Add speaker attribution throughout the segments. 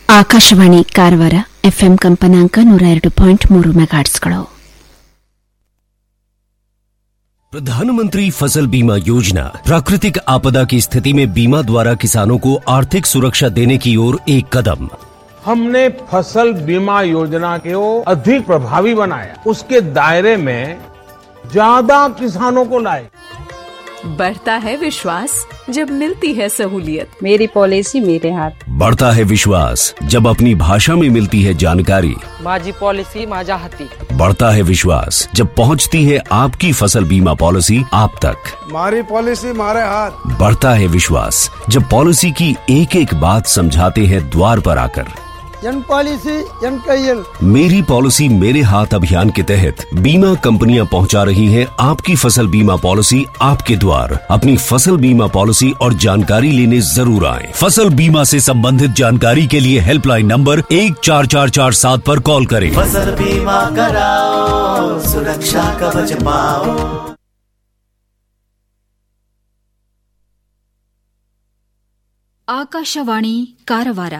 Speaker 1: Akashvani Karwar FM ಕಂಪನಾಂಕ ನೂರ ಎರಡು ಪಾಯಿಂಟ್ ಮೂರು ಮೆಗಾಟ್ಸ್ಗಳು
Speaker 2: प्रधानमंत्री फसल बीमा योजना प्राकृतिक आपदा की स्थिति में बीमा द्वारा किसानों को आर्थिक सुरक्षा देने की ओर एक कदम
Speaker 3: हमने फसल बीमा योजना को अधिक प्रभावी बनाया उसके दायरे में ज्यादा किसानों को लाए
Speaker 4: बढ़ता है विश्वास जब मिलती है सहूलियत
Speaker 5: मेरी पॉलिसी मेरे हाथ
Speaker 2: बढ़ता है विश्वास जब अपनी भाषा में मिलती है जानकारी
Speaker 6: माझी पॉलिसी माझ्या हाती
Speaker 2: बढ़ता है विश्वास जब पहुंचती है आपकी फसल बीमा पॉलिसी आप तक
Speaker 7: मारी पॉलिसी मारे हाथ
Speaker 2: बढ़ता है विश्वास जब पॉलिसी की एक एक बात समझाते हैं द्वार पर आकर
Speaker 7: ಎನ್ ಪಾಲಿಸಿ ಎನ್ ಕೈಯಲ್
Speaker 2: मेरी पॉलिसी मेरे हाथ अभियान के तहत बीमा कंपनियां पहुंचा रही हैं आपकी फसल बीमा पॉलिसी आपके द्वार अपनी फसल बीमा पॉलिसी और जानकारी लेने जरूर आए फसल बीमा से संबंधित जानकारी के लिए हेल्पलाइन नंबर एक चार चार चार सात पर कॉल करें
Speaker 8: फसल बीमा कराओ सुरक्षा कवच पाओ
Speaker 9: ಆಕಾಶವಾಣಿ ಕಾರವಾರ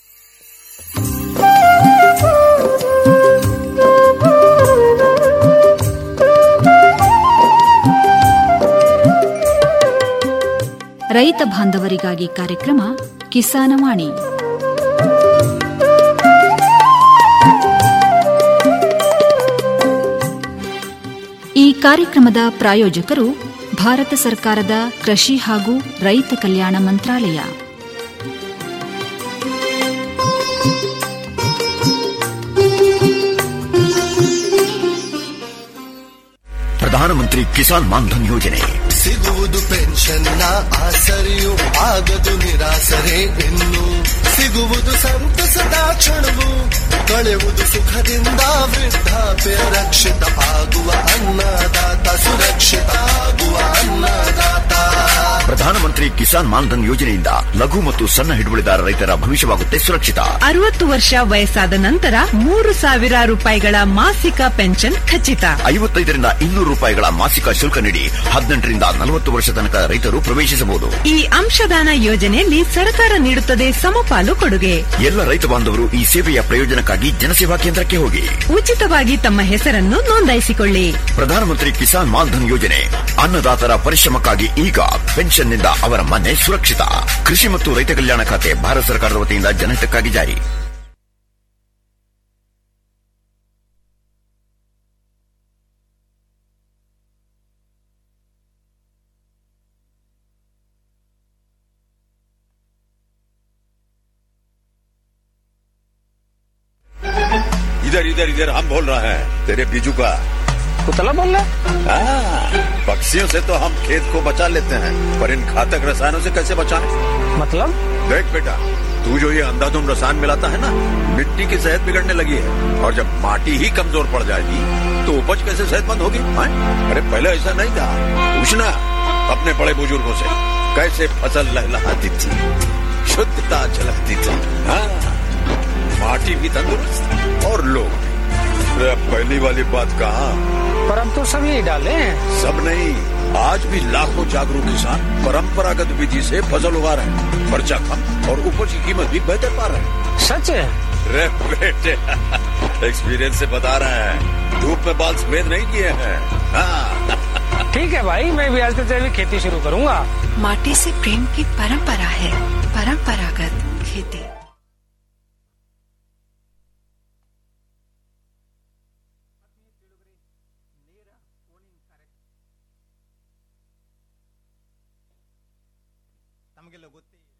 Speaker 9: ರೈತ ಬಾಂಧವರಿಗಾಗಿ ಕಾರ್ಯಕ್ರಮ ಕಿಸಾನವಾಣಿ ಈ ಕಾರ್ಯಕ್ರಮದ ಪ್ರಾಯೋಜಕರು ಭಾರತ ಸರ್ಕಾರದ ಕೃಷಿ ಹಾಗೂ ರೈತ ಕಲ್ಯಾಣ ಮಂತ್ರಾಲಯ
Speaker 10: ಪ್ರಧಾನಮಂತ್ರಿ ಕಿಸಾನ್ ಮಾನ್ಧನ್ ಯೋಜನೆ
Speaker 11: ಸಿಗುವುದು ಪೆನ್ಷನ್ನ ಆಸರೆಯು ಆಗದು ನಿರಾಸರೆ ಇನ್ನು ಸಿಗುವುದು ಸಂತಸದ ಕ್ಷಣವು ಕಳೆಯುವುದು ಸುಖದಿಂದ ವೃದ್ಧಾಪ್ಯ ರಕ್ಷಿತ ಆಗುವ ಅನ್ನದಾತ ಸುರಕ್ಷಿತ ಆಗುವ ಅನ್ನದಾತ
Speaker 10: ಪ್ರಧಾನಮಂತ್ರಿ ಕಿಸಾನ್ ಮಾನ್ಧನ್ ಯೋಜನೆಯಿಂದ ಲಘು ಮತ್ತು ಸಣ್ಣ ಹಿಡುವಳಿದಾರ ರೈತರ ಭವಿಷ್ಯವಾಗುತ್ತೆ ಸುರಕ್ಷಿತ
Speaker 12: ಅರವತ್ತು ವರ್ಷ ವಯಸ್ಸಾದ ನಂತರ ಮೂರು ಸಾವಿರ ರೂಪಾಯಿಗಳ ಮಾಸಿಕ ಪೆನ್ಷನ್ ಖಚಿತ
Speaker 10: ಐವತ್ತೈದರಿಂದ ಇನ್ನೂರು ರೂಪಾಯಿಗಳ ಮಾಸಿಕ ಶುಲ್ಕ ನೀಡಿ ಹದಿನೆಂಟರಿಂದ ನಲವತ್ತು ವರ್ಷ ತನಕ ರೈತರು ಪ್ರವೇಶಿಸಬಹುದು
Speaker 12: ಈ ಅಂಶದಾನ ಯೋಜನೆಯಲ್ಲಿ ಸರ್ಕಾರ ನೀಡುತ್ತದೆ ಸಮಪಾಲು ಕೊಡುಗೆ
Speaker 10: ಎಲ್ಲ ರೈತ ಬಾಂಧವರು ಈ ಸೇವೆಯ ಪ್ರಯೋಜನಕ್ಕಾಗಿ ಜನಸೇವಾ ಕೇಂದ್ರಕ್ಕೆ ಹೋಗಿ
Speaker 12: ಉಚಿತವಾಗಿ ತಮ್ಮ ಹೆಸರನ್ನು ನೋಂದಾಯಿಸಿಕೊಳ್ಳಿ
Speaker 10: ಪ್ರಧಾನಮಂತ್ರಿ ಕಿಸಾನ್ ಮಾನ್ಧನ್ ಯೋಜನೆ ಅನ್ನದಾತರ ಪರಿಶ್ರಮಕ್ಕಾಗಿ ಈಗ ಪೆನ್ಷನ್ನಿಂದ ಅವರ ಮನೆ ಸುರಕ್ಷಿತ ಕೃಷಿ ಮತ್ತು ರೈತ ಕಲ್ಯಾಣ ಖಾತೆ ಭಾರತ ಸರ್ಕಾರದ ವತಿಯಿಂದ ಜನಹಿತಕ್ಕಾಗಿ ಜಾರಿ
Speaker 13: इधर इधर इधर हम बोल रहे हैं तेरे बीजू का
Speaker 6: कुतला बोल रहा
Speaker 13: हाँ, पक्षियों से तो हम खेत को बचा लेते हैं पर इन घातक रसायनों से कैसे बचाएं?
Speaker 6: मतलब
Speaker 13: देख बेटा तू जो ये अंधाधुंध रसायन मिलाता है ना मिट्टी की सेहत बिगड़ने लगी है और जब माटी ही कमजोर पड़ जाएगी तो उपज कैसे सेहतमंद होगी हाँ? अरे पहले ऐसा नहीं था पूछना अपने बड़े बुजुर्गों से कैसे फसल लहलहाती थी शुद्धता झलकती थी हाँ माटी भी तंदुरुस्त और लोग भी अरे अब पहली वाली बात कहा
Speaker 6: पर अब तो सब यही डाले हैं
Speaker 13: सब नहीं आज भी लाखों जागरूक किसान परंपरागत विधि से फसल उगा रहे हैं खर्चा कम और उपज की कीमत भी बेहतर पा रहे हैं
Speaker 6: सच है
Speaker 13: रे बेटे एक्सपीरियंस से बता रहे हैं धूप में बाल सफेद नहीं किए हैं हाँ
Speaker 6: ठीक है भाई मैं भी आज से जैविक खेती शुरू करूंगा
Speaker 4: माटी से प्रेम की परंपरा है परंपरागत खेती
Speaker 7: ನಮಗೆಲ್ಲ ಗೊತ್ತೇ ಇದೆ